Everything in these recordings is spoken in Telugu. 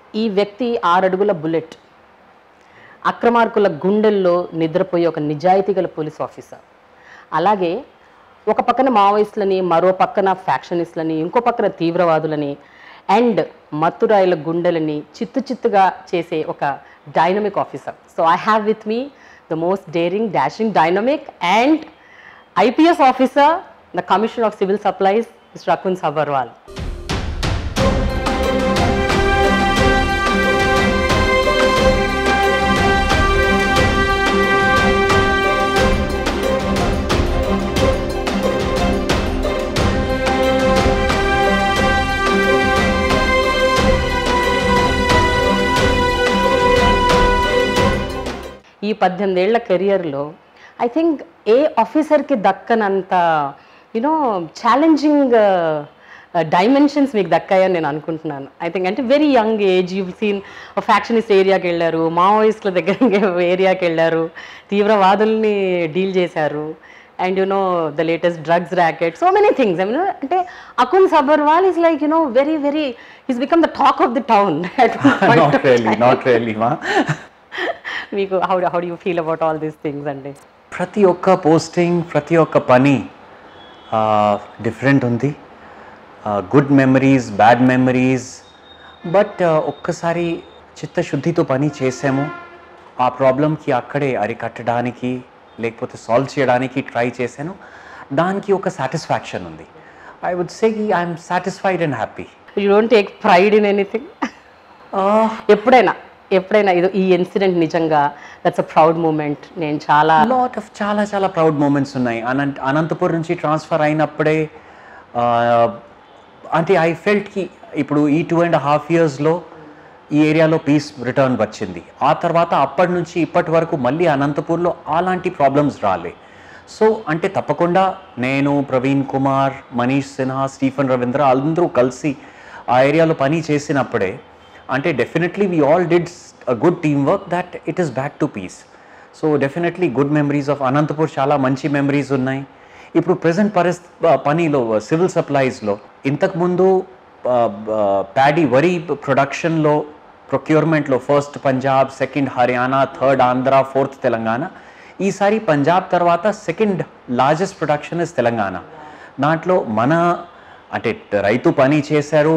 ఈ వ్యక్తి ఆరడుగుల బుల్లెట్ అక్రమార్కుల గుండెల్లో నిద్రపోయే ఒక నిజాయితీ గల పోలీస్ ఆఫీసర్ అలాగే ఒక పక్కన మావోయిస్టులని మరో పక్కన ఫ్యాక్షనిస్టులని ఇంకో పక్కన తీవ్రవాదులని అండ్ మత్తురాయిల గుండెలని చిత్తు చిత్తుగా చేసే ఒక dynamic officer so I have with me the most daring dashing dynamic and IPS officer the commissioner of civil supplies mister Akun Sabharwal ఈ పద్దెనిమిదేళ్ల కెరియర్లో ఐ థింక్ ఏ ఆఫీసర్కి దక్కనంత యునో ఛాలెంజింగ్ డైమెన్షన్స్ మీకు దక్కాయని నేను అనుకుంటున్నాను ఐ థింక్ అంటే very young age you seen factionist ఏరియాకి వెళ్ళారు మావోయిస్టుల దగ్గర ఏరియాకి వెళ్ళారు తీవ్రవాదుల్ని డీల్ చేశారు and you know the latest drugs racket so many things I mean అంటే Akun Sabharwal is like you know very very is become the talk of the town not really not really మా మీకు how how you feel about all these things అండి ప్రతి ఒక్క పోస్టింగ్ ప్రతి ఒక్క పని డిఫరెంట్ ఉంది good memories bad memories but ఒక్కసారి చిత్తశుద్ధితో పని చేసాము ఆ ప్రాబ్లంకి అక్కడే అరికట్టడానికి లేకపోతే సాల్వ్ చేయడానికి ట్రై చేశాను దానికి ఒక సాటిస్ఫాక్షన్ ఉంది I would say I'm satisfied and happy you don't take pride in anything ఎప్పుడైనా ఎప్పుడైనా ఇది ఈ ఇన్సిడెంట్ నిజంగా దట్స్ అ ప్రౌడ్ మూమెంట్ నేను చాలా లాట్ ఆఫ్ చాలా చాలా ప్రౌడ్ మూమెంట్స్ ఉన్నాయి అనంత అనంతపూర్ నుంచి ట్రాన్స్ఫర్ అయినప్పుడే ఆ, అంటే ఐ ఫెల్ట్కి ఇప్పుడు ఈ టూ అండ్ హాఫ్ ఇయర్స్లో ఈ ఏరియాలో పీస్ రిటర్న్ వచ్చింది ఆ తర్వాత అప్పటి నుంచి ఇప్పటి వరకు మళ్ళీ అనంతపూర్లో అలాంటి ప్రాబ్లమ్స్ రాలే సో అంటే తప్పకుండా నేను ప్రవీణ్ కుమార్ మనీష్ సిన్హా స్టీఫెన్ రవీంద్ర అందరూ కలిసి ఆ ఏరియాలో పని చేసినప్పుడే అంటే definitely we all did a good team work that it is back to peace so definitely good memories of Anantapur చాలా మంచి మెమరీస్ ఉన్నాయి ఇప్పుడు ప్రజెంట్ పరిస్ పనిలో సివిల్ సప్లైస్లో ఇంతకుముందు ప్యాడీ వరి ప్రొడక్షన్లో ప్రొక్యూర్మెంట్లో first Punjab second Haryana third Andhra fourth Telangana ఈసారి పంజాబ్ తర్వాత second largest production is Telangana దాంట్లో మన అంటే రైతు పని చేశారు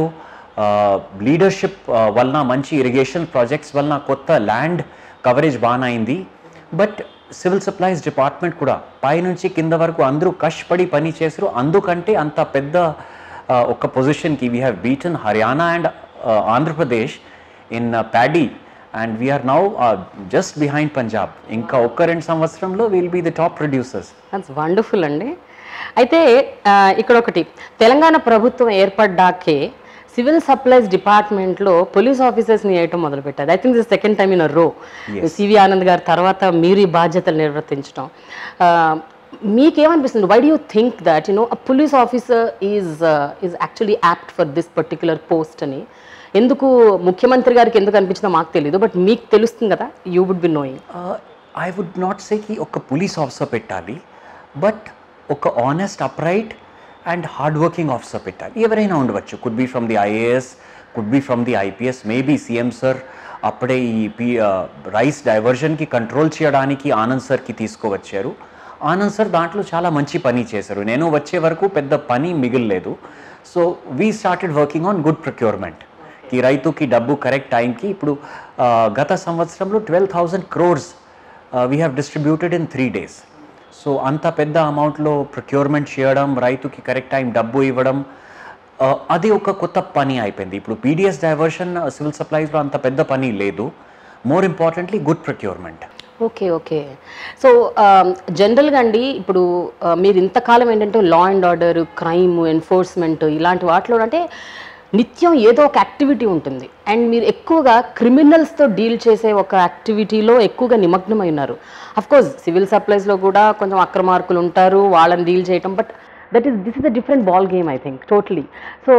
లీడర్షిప్ వలన మంచి ఇరిగేషన్ ప్రాజెక్ట్స్ వలన కొత్త ల్యాండ్ కవరేజ్ బాగా అయింది బట్ సివిల్ సప్లైస్ డిపార్ట్మెంట్ కూడా పైనుంచి కింద వరకు అందరూ కష్టపడి పని చేశారు అందుకంటే అంత పెద్ద ఆ, ఒక పొజిషన్కి we have beaten Haryana and Andhra Pradesh in paddy and we are now just behind Punjab ఇంకా ఒక్క రెండు సంవత్సరంలో will be the top producers that's wonderful అండి అయితే ఆ, ఇక్కడ ఒకటి తెలంగాణ ప్రభుత్వం ఏర్పడ్డాకే సివిల్ సప్లైస్ డిపార్ట్మెంట్లో పోలీస్ ఆఫీసర్స్ని వేయటం మొదలుపెట్టారు I think this second time in row CV Anand గారి తర్వాత మీరు ఈ బాధ్యతలు నిర్వర్తించడం ఆ, మీకేమనిపిస్తుంది why do you think that you know a police officer is is actually apt for this particular post అని ఎందుకు ముఖ్యమంత్రి గారికి ఎందుకు అనిపించిందో మాకు తెలియదు బట్ మీకు తెలుస్తుంది కదా you would be knowing I would not సేకి ఒక పోలీస్ ఆఫీసర్ పెట్టాలి బట్ ఒక honest upright and hard working officer పెట్టాలి ఎవరైనా ఉండవచ్చు could be from the IAS could be from the IPS maybe CM sir అప్పుడే ఈ పి రైస్ డైవర్జన్కి కంట్రోల్ చేయడానికి ఆనంద్ సార్కి తీసుకువచ్చారు ఆనంద్ సార్ దాంట్లో చాలా మంచి పని చేశారు నేను వచ్చే వరకు పెద్ద పని మిగిలిలేదు so we started working on good procurement ఈ రైతుకి డబ్బు కరెక్ట్ టైంకి ఇప్పుడు ఆ, గత సంవత్సరంలో twelve thousand crores we have distributed in three days so అంత పెద్ద అమౌంట్లో ప్రొక్యూర్మెంట్ చేయడం రైతుకి కరెక్ట్ టైం డబ్బు ఇవ్వడం ఆ, అది ఒక కొత్త పని అయిపోయింది ఇప్పుడు పీడిఎస్ డైవర్షన్ సివిల్ సప్లైస్లో అంత పెద్ద పని లేదు more importantly good procurement okay okay so జనరల్గా అండి ఇప్పుడు ఆ, మీరు ఇంతకాలం ఏంటంటే law and order crime enforcement ఇలాంటి వాటిలో అంటే నిత్యం ఏదో ఒక యాక్టివిటీ ఉంటుంది అండ్ మీరు ఎక్కువగా క్రిమినల్స్తో డీల్ చేసే ఒక యాక్టివిటీలో ఎక్కువగా నిమగ్నమై ఉన్నారు కోర్స్ సివిల్ సప్లైస్లో కూడా కొంచెం అక్రమార్కులు ఉంటారు వాళ్ళని డీల్ చేయటం but that is this is a different ball game I think totally so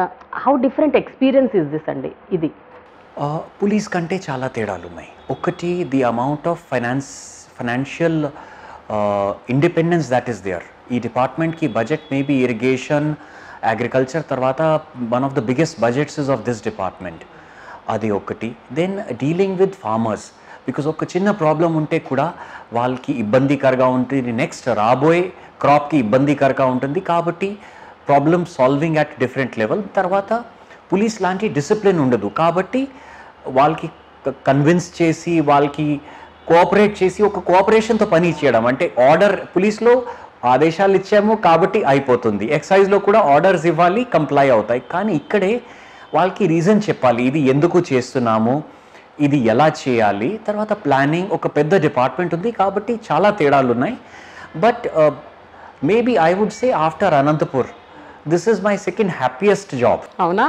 how different experience is this అండి ఇది పోలీస్ కంటే చాలా తేడాలు ఉన్నాయి ఒకటి the amount of finance financial independence that is there ఈ డిపార్ట్మెంట్కి బడ్జెట్ మేబీ ఇరిగేషన్ అగ్రికల్చర్ తర్వాత one of the biggest budgets is of this department అది ఒకటి then dealing with farmers because ఒక చిన్న ప్రాబ్లం ఉంటే కూడా వాళ్ళకి ఇబ్బందికరంగా ఉంటుంది నెక్స్ట్ రాబోయే క్రాప్కి ఇబ్బందికరంగా ఉంటుంది కాబట్టి problem solving at different level తర్వాత పోలీస్ లాంటి డిసిప్లిన్ ఉండదు కాబట్టి వాళ్ళకి కన్విన్స్ చేసి వాళ్ళకి కోఆపరేట్ చేసి ఒక కోఆపరేషన్తో పని చేయడం అంటే ఆర్డర్ పోలీస్లో ఆదేశాలు ఇచ్చాము కాబట్టి అయిపోతుంది ఎక్సైజ్లో కూడా ఆర్డర్స్ ఇవ్వాలి కంప్లై అవుతాయి కానీ ఇక్కడే వాళ్ళకి రీజన్ చెప్పాలి ఇది ఎందుకు చేస్తున్నాము ఇది ఎలా చేయాలి తర్వాత ప్లానింగ్ ఒక పెద్ద డిపార్ట్మెంట్ ఉంది కాబట్టి చాలా తేడాలు ఉన్నాయి but maybe I would say after Anantapur this is my second happiest job అవునా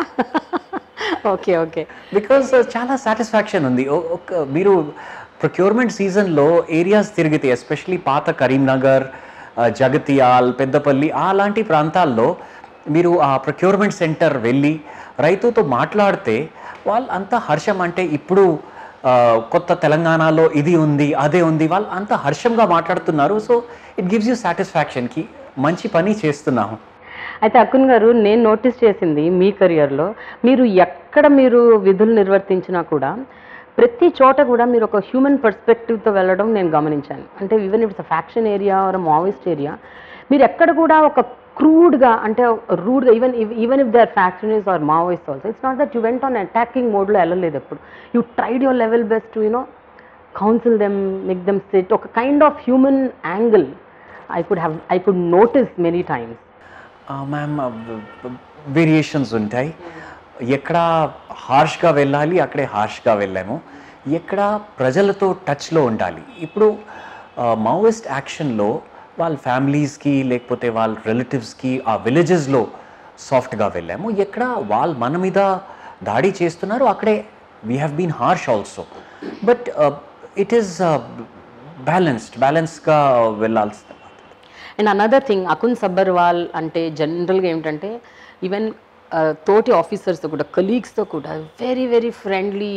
ఓకే ఓకే బికాస్ చాలా సాటిస్ఫాక్షన్ ఉంది ఓ- ఒక మీరు ప్రొక్యూర్మెంట్ సీజన్లో ఏరియాస్ తిరిగితే ఎస్పెషలీ పాత కరీంనగర్ ఆ, జగతియాల్ పెద్దపల్లి అలాంటి ప్రాంతాల్లో మీరు ఆ ప్రొక్యూర్మెంట్ సెంటర్ వెళ్ళి రైతుతో మాట్లాడితే వాళ్ళు అంత హర్షం అంటే ఇప్పుడు ఆ, కొత్త తెలంగాణలో ఇది ఉంది అదే ఉంది వాళ్ళు అంత హర్షంగా మాట్లాడుతున్నారు సో ఇట్ గివ్స్ యూ సాటిస్ఫాక్షన్కి మంచి పని చేస్తున్నాము అయితే అక్కున్ గారు నేను నోటీస్ చేసింది మీ కెరియర్లో మీరు ఎక్కడ మీరు విధులు నిర్వర్తించినా కూడా ప్రతి చోట కూడా మీరు ఒక హ్యూమన్ పర్స్పెక్టివ్తో వెళ్ళడం నేను గమనించాను అంటే even it's faction area or Maoist area మీరు ఎక్కడ కూడా ఒక క్రూడ్గా అంటే రూడ్గా even even if they are factionists or Maoist also it's not that you went on attacking మోడ్లో వెళ్ళలేదు ఎప్పుడు you tried your level best you know counsel them make them sit ఒక kind of human angle I could have I could notice many times ma'am variations ఉంటాయి ఎక్కడ హార్ష్గా వెళ్ళాలి అక్కడే హార్ష్గా వెళ్ళాము ఎక్కడ ప్రజలతో టచ్లో ఉండాలి ఇప్పుడు మావోయిస్ట్ యాక్షన్లో వాళ్ళ ఫ్యామిలీస్కి లేకపోతే వాళ్ళ రిలేటివ్స్కి ఆ విలేజెస్లో సాఫ్ట్గా వెళ్ళాము ఎక్కడ వాళ్ళు మన మీద దాడి చేస్తున్నారు అక్కడే we have been harsh also but it is balanced బ్యాలెన్స్గా వెళ్ళాల్సి and another thing Akun Sabharwal అంటే జనరల్గా ఏమిటంటే ఈవెన్ తోటి ఆఫీసర్స్తో కూడా కొలీగ్స్తో కూడా very very friendly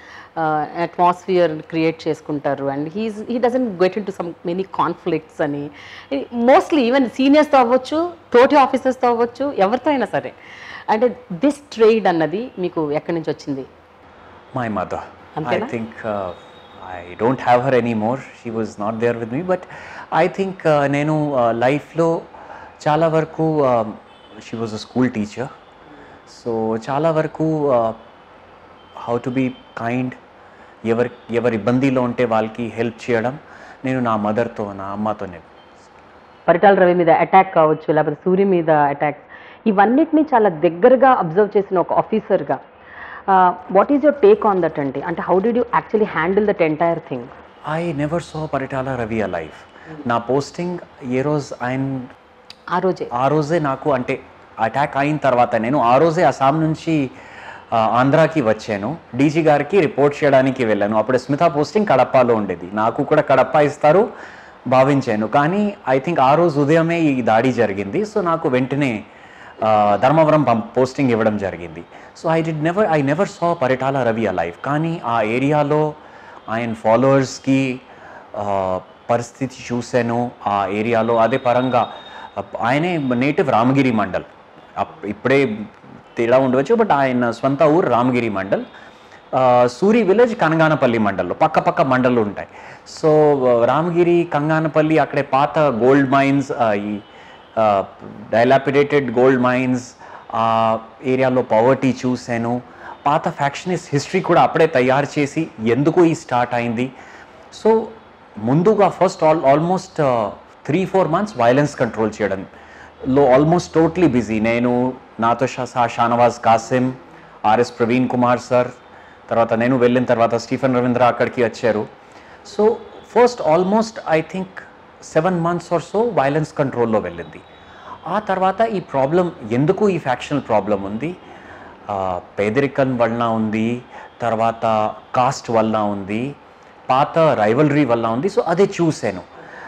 atmosphere create చేసుకుంటారు and he's he doesn't get in to some many conflicts అని మోస్ట్లీ ఈవెన్ సీనియర్స్తో అవ్వచ్చు తోటి ఆఫీసర్స్తో అవ్వచ్చు ఎవరితో అయినా సరే అంటే దిస్ ట్రేడ్ అన్నది మీకు ఎక్కడి నుంచి వచ్చింది My mother. I Antena? think uh, I don't have her anymore. She was not there with me. But I think uh, నేను లైఫ్లో చాలా వరకు she was a school teacher so చాలా వరకు హౌ టు బీ కైండ్ ఎవరి ఎవరి ఇబ్బందిలో ఉంటే వాళ్ళకి హెల్ప్ చేయడం నేను నా మదర్తో నా అమ్మతోనే పరిటాల రవి మీద అటాక్ కావచ్చు లేకపోతే సూర్య మీద అటాక్స్ ఇవన్నిటిని చాలా దగ్గరగా అబ్జర్వ్ చేసిన ఒక ఆఫీసర్గా what is your take on that అండి అంటే how did you actually handle that entire thing I never saw Paritala Ravi alive నా పోస్టింగ్ ఏ రోజు ఆయన ఆ రోజే ఆ రోజే నాకు అంటే అటాక్ అయిన తర్వాత నేను ఆ రోజే అస్సాం నుంచి ఆ, ఆంధ్రాకి వచ్చాను డీజీ గారికి రిపోర్ట్ చేయడానికి వెళ్ళాను అప్పుడు స్మిత పోస్టింగ్ కడపలో ఉండేది నాకు కూడా కడప ఇస్తారు భావించాను కానీ ఐ థింక్ ఆ రోజు ఉదయమే ఈ దాడి జరిగింది సో నాకు వెంటనే ఆ, ధర్మవరం పం- పోస్టింగ్ ఇవ్వడం జరిగింది సో ఐ డి never I never saw Paritala Ravi alive కానీ ఆ ఏరియాలో ఆయన ఫాలోవర్స్కి ఆ, పరిస్థితి చూశాను ఆ ఏరియాలో అదే పరంగా అప్- ఆయనే నేటివ్ రామగిరి మండల్ అప్- ఇప్పుడే తేడా ఉండవచ్చు బట్ ఆయన స్వంత ఊరు రామగిరి మండల్ ఆ, సూరి విలేజ్ కంగానపల్లి మండల్లో పక్క పక్క మండళ్ళు ఉంటాయి సో రామగిరి కంగానపల్లి అక్కడే పాత గోల్డ్ మైన్స్ ఈ డైలాపిడేటెడ్ గోల్డ్ మైన్స్ ఆ ఏరియాలో పవర్టీ చూశాను పాత ఫ్యాక్షనిస్ట్ హిస్టరీ కూడా అప్పుడే తయారు చేసి ఎందుకు ఈ స్టార్ట్ అయింది సో ముందుగా first all almost three four months violence control చేయడం లో ఆల్మోస్ట్ టోటలీ బిజీ నేను నాతో షా సహా షానవాజ్ కాసిం ఆర్ఎస్ ప్రవీణ్ కుమార్ సార్ తర్వాత నేను వెళ్ళిన తర్వాత స్టీఫెన్ రవీంద్ర అక్కడికి వచ్చారు so first almost I think seven months or so violence కంట్రోల్లో వెళ్ళింది ఆ తర్వాత ఈ ప్రాబ్లం ఎందుకు ఈ ఫ్యాక్షనల్ ప్రాబ్లం ఉంది ఆ, పేదరికం వలన ఉంది తర్వాత కాస్ట్ వలన ఉంది పాత రైవలరీ వలన ఉంది సో అదే చూశాను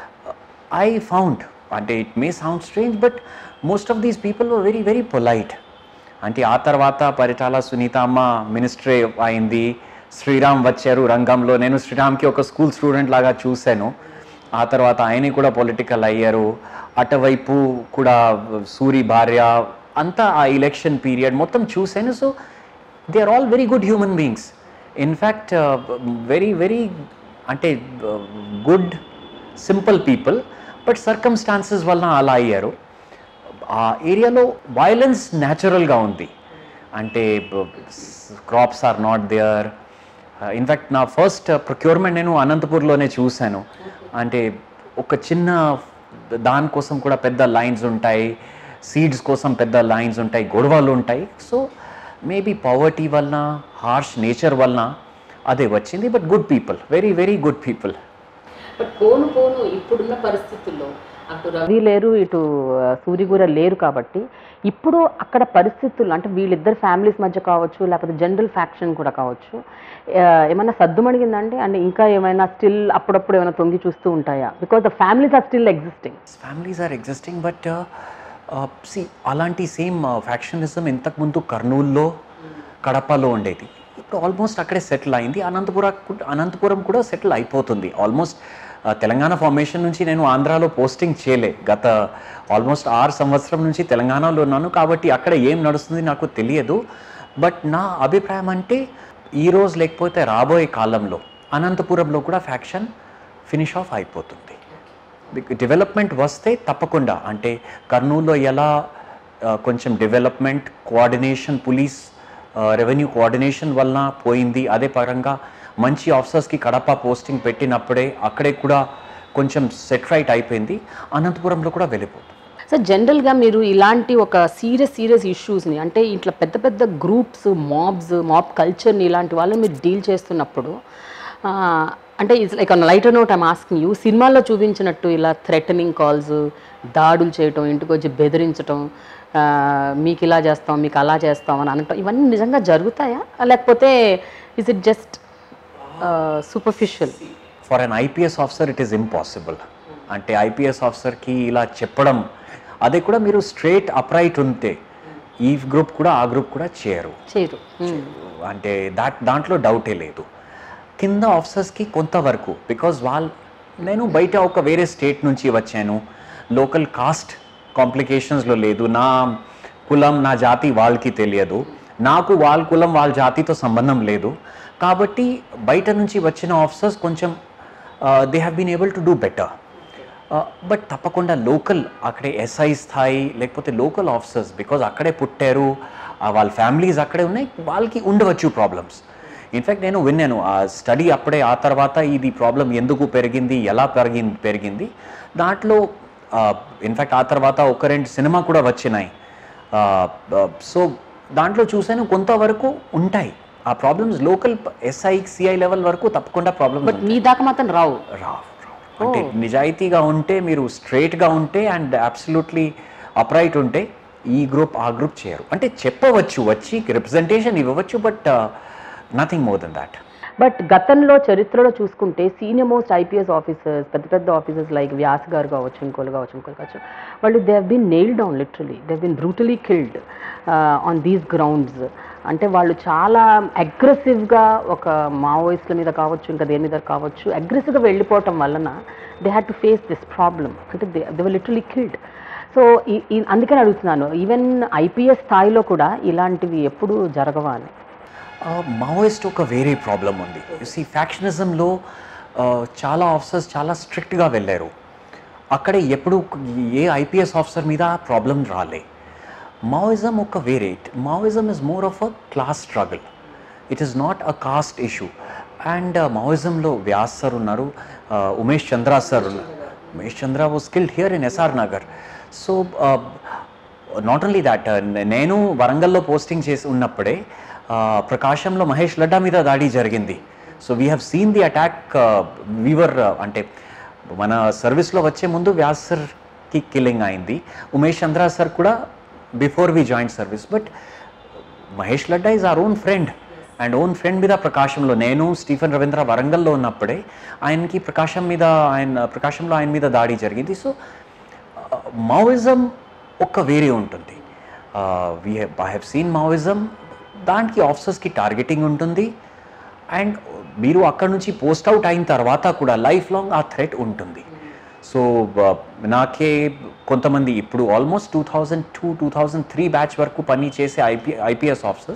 ఐ ఫౌండ్ అంటే it may sound strange but most of these people were very very polite అంటే ఆ తర్వాత పరిటాల సునీత అమ్మ మినిస్ట్రీ అయింది శ్రీరామ్ వచ్చారు రంగంలో నేను శ్రీరామ్కి ఒక స్కూల్ స్టూడెంట్ లాగా చూశాను ఆ తర్వాత ఆయన కూడా పొలిటికల్ అయ్యారు అటువైపు కూడా సూరి భార్య అంతా ఆ ఎలక్షన్ పీరియడ్ మొత్తం చూశాను so they are all very good human beings in fact very very అంటే good simple people but circumstances వలన అలా అయ్యారు ఆ ఏరియాలో వైలెన్స్ న్యాచురల్గా ఉంది అంటే crops are not there in fact నా ఫస్ట్ ప్రొక్యూర్మెంట్ నేను అనంతపూర్లోనే చూశాను అంటే ఒక చిన్న దానికోసం కూడా పెద్ద లైన్స్ ఉంటాయి సీడ్స్ కోసం పెద్ద లైన్స్ ఉంటాయి గొడవలు ఉంటాయి సో మేబీ పవర్టీ వలన హార్ష్ నేచర్ వలన అదే వచ్చింది but good people very very good people but పోను పోను ఇప్పుడున్న పరిస్థితుల్లో అటు రవి లేరు ఇటు ఆ, సూర్యగూర లేరు కాబట్టి ఇప్పుడు అక్కడ పరిస్థితులు అంటే వీళ్ళిద్దరు ఫ్యామిలీస్ మధ్య కావచ్చు లేకపోతే జనరల్ ఫ్యాక్షన్ కూడా కావచ్చు ఆ, ఏమైనా సద్దుమణిగిందండి అంటే ఇంకా ఏమైనా స్టిల్ అప్పుడప్పుడు ఏమైనా తొంగి చూస్తూ ఉంటాయా because the families are still existing families are existing but see అలాంటి సేమ్ ఫ్యాక్షనిజం ఇంతకుముందు కర్నూల్లో కడపలో ఉండేది ఇప్పుడు ఆల్మోస్ట్ అక్కడే సెటిల్ అయింది అనంతపుర అనంతపురం కూడా సెటిల్ అయిపోతుంది ఆల్మోస్ట్ తెలంగాణ ఫార్మేషన్ నుంచి నేను ఆంధ్రాలో పోస్టింగ్ చేయలే గత ఆల్మోస్ట్ ఆరు సంవత్సరం నుంచి తెలంగాణలో ఉన్నాను కాబట్టి అక్కడ ఏం నడుస్తుంది నాకు తెలియదు బట్ నా అభిప్రాయం అంటే ఈ రోజు లేకపోతే రాబోయే కాలంలో అనంతపురంలో కూడా ఫ్యాక్షన్ ఫినిష్ ఆఫ్ అయిపోతుంది డెవలప్మెంట్ వస్తే తప్పకుండా అంటే కర్నూలులో ఎలా ఆ, కొంచెం development coordination police revenue coordination వలన పోయింది అదే పరంగా మంచి ఆఫీసర్స్కి కడప పోస్టింగ్ పెట్టినప్పుడే అక్కడే కూడా కొంచెం సెట్ రైట్ అయిపోయింది అనంతపురంలో కూడా వెళ్ళిపోతుంది సో జనరల్గా మీరు ఇలాంటి ఒక సీరియస్ సీరియస్ ఇష్యూస్ని అంటే ఇట్లా పెద్ద పెద్ద గ్రూప్స్ మాబ్స్ మాబ్ కల్చర్ని ఇలాంటి వాళ్ళని మీరు డీల్ చేస్తున్నప్పుడు ఆ, అంటే it's like lighter note I'm asking you సినిమాల్లో చూపించినట్టు ఇలా థ్రెటనింగ్ కాల్స్ దాడులు చేయటం ఇంటికి వచ్చి బెదిరించటం ఆ, మీకు ఇలా చేస్తాం మీకు అలా చేస్తాం అని అనటం ఇవన్నీ నిజంగా జరుగుతాయా లేకపోతే is it just superficial for an IPS officer it is impossible అంటే ఐపీఎస్ ఆఫీసర్కి ఇలా చెప్పడం అదే కూడా మీరు స్ట్రేట్ అప్రైట్ ఉంటే ఈ గ్రూప్ కూడా ఆ గ్రూప్ కూడా చేయరు చేయరు Hmm. అంటే దాట్ దాంట్లో డౌటే లేదు కింద ఆఫీసర్స్కి కొంతవరకు బికాజ్ వాళ్ళు నేను బయట ఒక వేరే స్టేట్ నుంచి వచ్చాను లోకల్ కాస్ట్ కాంప్లికేషన్స్లో లేదు నా కులం నా జాతి వాళ్ళకి తెలియదు నాకు వాళ్ళ కులం వాళ్ళ జాతితో సంబంధం లేదు కాబట్టి బయట నుంచి వచ్చిన ఆఫీసర్స్ కొంచెం they have been able to do better but తప్పకుండా లోకల్ అక్కడే ఎస్ఐ స్థాయి లేకపోతే లోకల్ ఆఫీసర్స్ బికాజ్ అక్కడే పుట్టారు ఆ వాళ్ళ ఫ్యామిలీస్ అక్కడే ఉన్నాయి వాళ్ళకి ఉండవచ్చు ప్రాబ్లమ్స్ ఇన్ఫ్యాక్ట్ నేను విన్నాను ఆ స్టడీ అప్పుడే ఆ తర్వాత ఇది ప్రాబ్లం ఎందుకు పెరిగింది ఎలా పెరిగింది పెరిగింది దాంట్లో ఇన్ఫ్యాక్ట్ ఆ తర్వాత ఒక రెండు సినిమా కూడా వచ్చినాయి సో దాంట్లో చూసాను కొంతవరకు ఉంటాయి ఆ problems local SI CI level వరకు తప్పకుండా ప్రాబ్లమ్స్ బట్ మీ దాకా మాత్రం రావు రావు రావు. అంటే నిజాయితీగా ఉంటే మీరు స్ట్రైట్గా ఉంటే అండ్ అబ్సల్యూట్లీ అప్రైట్ ఉంటే ఈ గ్రూప్ ఆ గ్రూప్ చేయరు అంటే చెప్పవచ్చు వచ్చి రిప్రజెంటేషన్ ఇవ్వవచ్చు but nothing more than that but గతంలో చరిత్రలో చూసుకుంటే సీనియర్ మోస్ట్ ఐపీఎస్ ఆఫీసర్స్ పెద్ద పెద్ద ఆఫీసర్స్ లైక్ వ్యాస్ గారు కావచ్చు ఇంకోలు కావచ్చు ఇంకోలు కావచ్చు వాళ్ళు they have been nailed down literally they been brutally killed on these grounds అంటే వాళ్ళు చాలా అగ్రెసివ్గా ఒక మావోయిస్ట్ల మీద కావచ్చు ఇంకా దేని మీద కావచ్చు అగ్రెసివ్గా వెళ్ళిపోవటం వలన they had to face this problem అంటే they they were literally killed so అందుకని అడుగుతున్నాను ఈవెన్ ఐపీఎస్ స్థాయిలో కూడా ఇలాంటివి ఎప్పుడు జరగవా అని మావోయిస్ట్ ఒక వేరే ప్రాబ్లం ఉంది సి ఫ్యాక్షనిజంలో చాలా ఆఫీసర్స్ చాలా స్ట్రిక్ట్గా వెళ్ళారు అక్కడ ఎప్పుడు ఏ ఐపీఎస్ ఆఫీసర్ మీద ప్రాబ్లం రాలే మావోయిజం ఒక వేరే Maoism is more of a class struggle it is not a caste issue and మావోయిజంలో వ్యాస్ సార్ ఉన్నారు uh, ఉమేష్ చంద్ర సార్ ఉన్నారు Umesh Chandra was killed here in SR Nagar so not only that నేను వరంగల్లో పోస్టింగ్ చేసి ఉన్నప్పుడే uh, ప్రకాశంలో మహేష్ లడ్డా మీద దాడి జరిగింది so we have seen the attack వీవర్ అంటే మన సర్వీస్లో వచ్చే ముందు వ్యాస్ సార్కి కిల్లింగ్ అయింది ఉమేష్ చంద్ర సార్ కూడా before we joined service but Mahesh Ladda is our own friend and own friend మీద ప్రకాశంలో నేను స్టీఫెన్ రవీంద్ర వరంగల్లో ఉన్నప్పుడే ఆయనకి ప్రకాశం మీద ఆయన ప్రకాశంలో ఆయన మీద దాడి జరిగింది సో మావోయిజం ఒక్క వేరే ఉంటుంది we I have seen Maoism దానికి ఆఫీసర్స్కి టార్గెటింగ్ ఉంటుంది అండ్ మీరు అక్కడ నుంచి పోస్ట్ అవుట్ అయిన తర్వాత కూడా లైఫ్ లాంగ్ ఆ థ్రెట్ ఉంటుంది సో నాకే కొంతమంది ఇప్పుడు almost two thousand two two thousand three batch వరకు పని చేసే ఐపీ ఐపీఎస్ ఆఫీసర్స్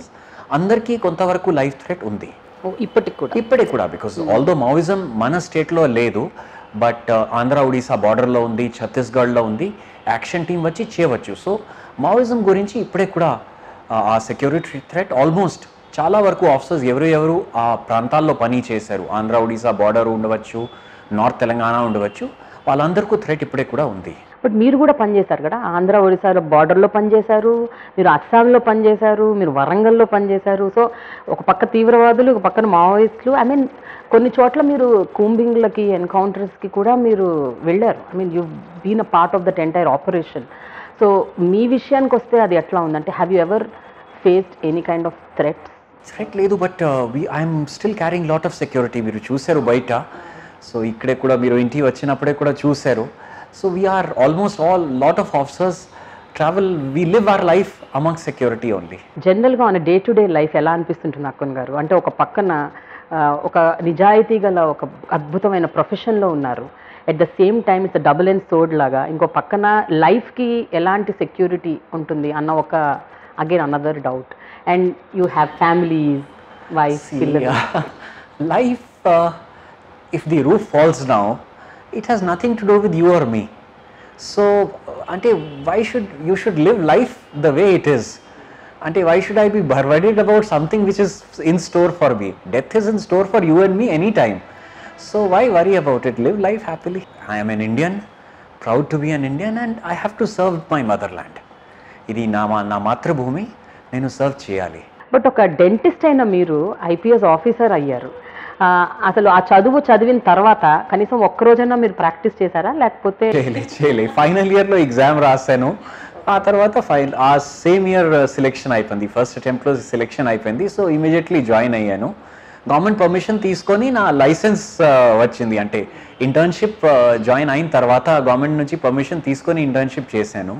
అందరికీ కొంతవరకు లైఫ్ థ్రెట్ ఉంది ఓ, ఇప్పటికి కూడా ఇప్పటికి కూడా బికాస్ ఆల్దో మావిజం మన స్టేట్లో లేదు బట్ ఆంధ్ర ఒడిశా బార్డర్లో ఉంది ఛత్తీస్గఢ్లో ఉంది యాక్షన్ టీం వచ్చి చేయవచ్చు సో మావిజం గురించి ఇప్పుడే కూడా ఆ, ఆ సెక్యూరిటీ థ్రెట్ ఆల్మోస్ట్ చాలా వరకు ఆఫీసర్స్ ఎవరు ఎవరు ఆ ప్రాంతాల్లో పని చేశారు ఆంధ్ర ఒడిశా బార్డర్ ఉండవచ్చు నార్త్ తెలంగాణ ఉండవచ్చు వాళ్ళందరికీ థ్రెట్ ఇప్పుడే కూడా ఉంది బట్ మీరు కూడా పనిచేశారు కదా ఆంధ్ర ఒడిశాలో బార్డర్లో పనిచేశారు మీరు అస్సాంలో పనిచేశారు మీరు వరంగల్లో పనిచేశారు సో ఒక పక్క తీవ్రవాదులు ఒక పక్కన మావోయిస్టులు ఐ మీన్ కొన్ని చోట్ల మీరు కూంబింగ్లకి ఎన్కౌంటర్స్కి కూడా మీరు వెళ్ళారు I mean you been a part of that entire operation so మీ విషయానికి వస్తే అది ఎట్లా ఉందంటే have you ever faced any kind of threats threat లేదు but we I'm still carrying lot of security మీరు చూశారు బయట సో ఇక్కడే కూడా మీరు ఇంటికి వచ్చినప్పుడే కూడా చూశారు so we are almost all lot of officers travel we live our life among security only జనరల్గా మన డే టు డే లైఫ్ ఎలా అనిపిస్తుంటుంది అక్కన్ గారు అంటే ఒక పక్కన ఆ, ఒక నిజాయితీ గల ఒక అద్భుతమైన ప్రొఫెషన్లో ఉన్నారు at the same time it's double and sword లాగా ఇంకో పక్కన లైఫ్కి ఎలాంటి సెక్యూరిటీ ఉంటుంది అన్న ఒక again another doubt and you have families wife పిల్లలు life uh, if the roof falls now it has nothing to do with you or me so uh, ante why should you should live life the way it is ante why should i be worried about something which is in store for me death is in store for you and me anytime so why worry about it live life happily i am an indian proud to be an indian and i have to serve my motherland ఇది నా మా- నా మాతృభూమి నేను సర్వ్ చేయాలి బట్ ఒక డెంటిస్ట్ అయిన మీరు ఐపీఎస్ ఆఫీసర్ అయ్యారు ఆ, అసలు ఆ చదువు చదివిన తర్వాత కనీసం ఒక్క రోజైనా మీరు ప్రాక్టీస్ చేశారా లేకపోతే చేయలే చేయలే ఫైనల్ ఇయర్లో ఎగ్జామ్ రాశాను ఆ తర్వాత ఫైన్ ఆ సేమ్ ఇయర్ సెలెక్షన్ అయిపోయింది ఫస్ట్ అటెంప్ట్లో సెలెక్షన్ అయిపోయింది సో ఇమీడియట్లీ జాయిన్ అయ్యాను గవర్నమెంట్ పర్మిషన్ తీసుకొని నా లైసెన్స్ వచ్చింది అంటే ఇంటర్న్షిప్ జాయిన్ అయిన తర్వాత గవర్నమెంట్ నుంచి పర్మిషన్ తీసుకొని ఇంటర్న్షిప్ చేశాను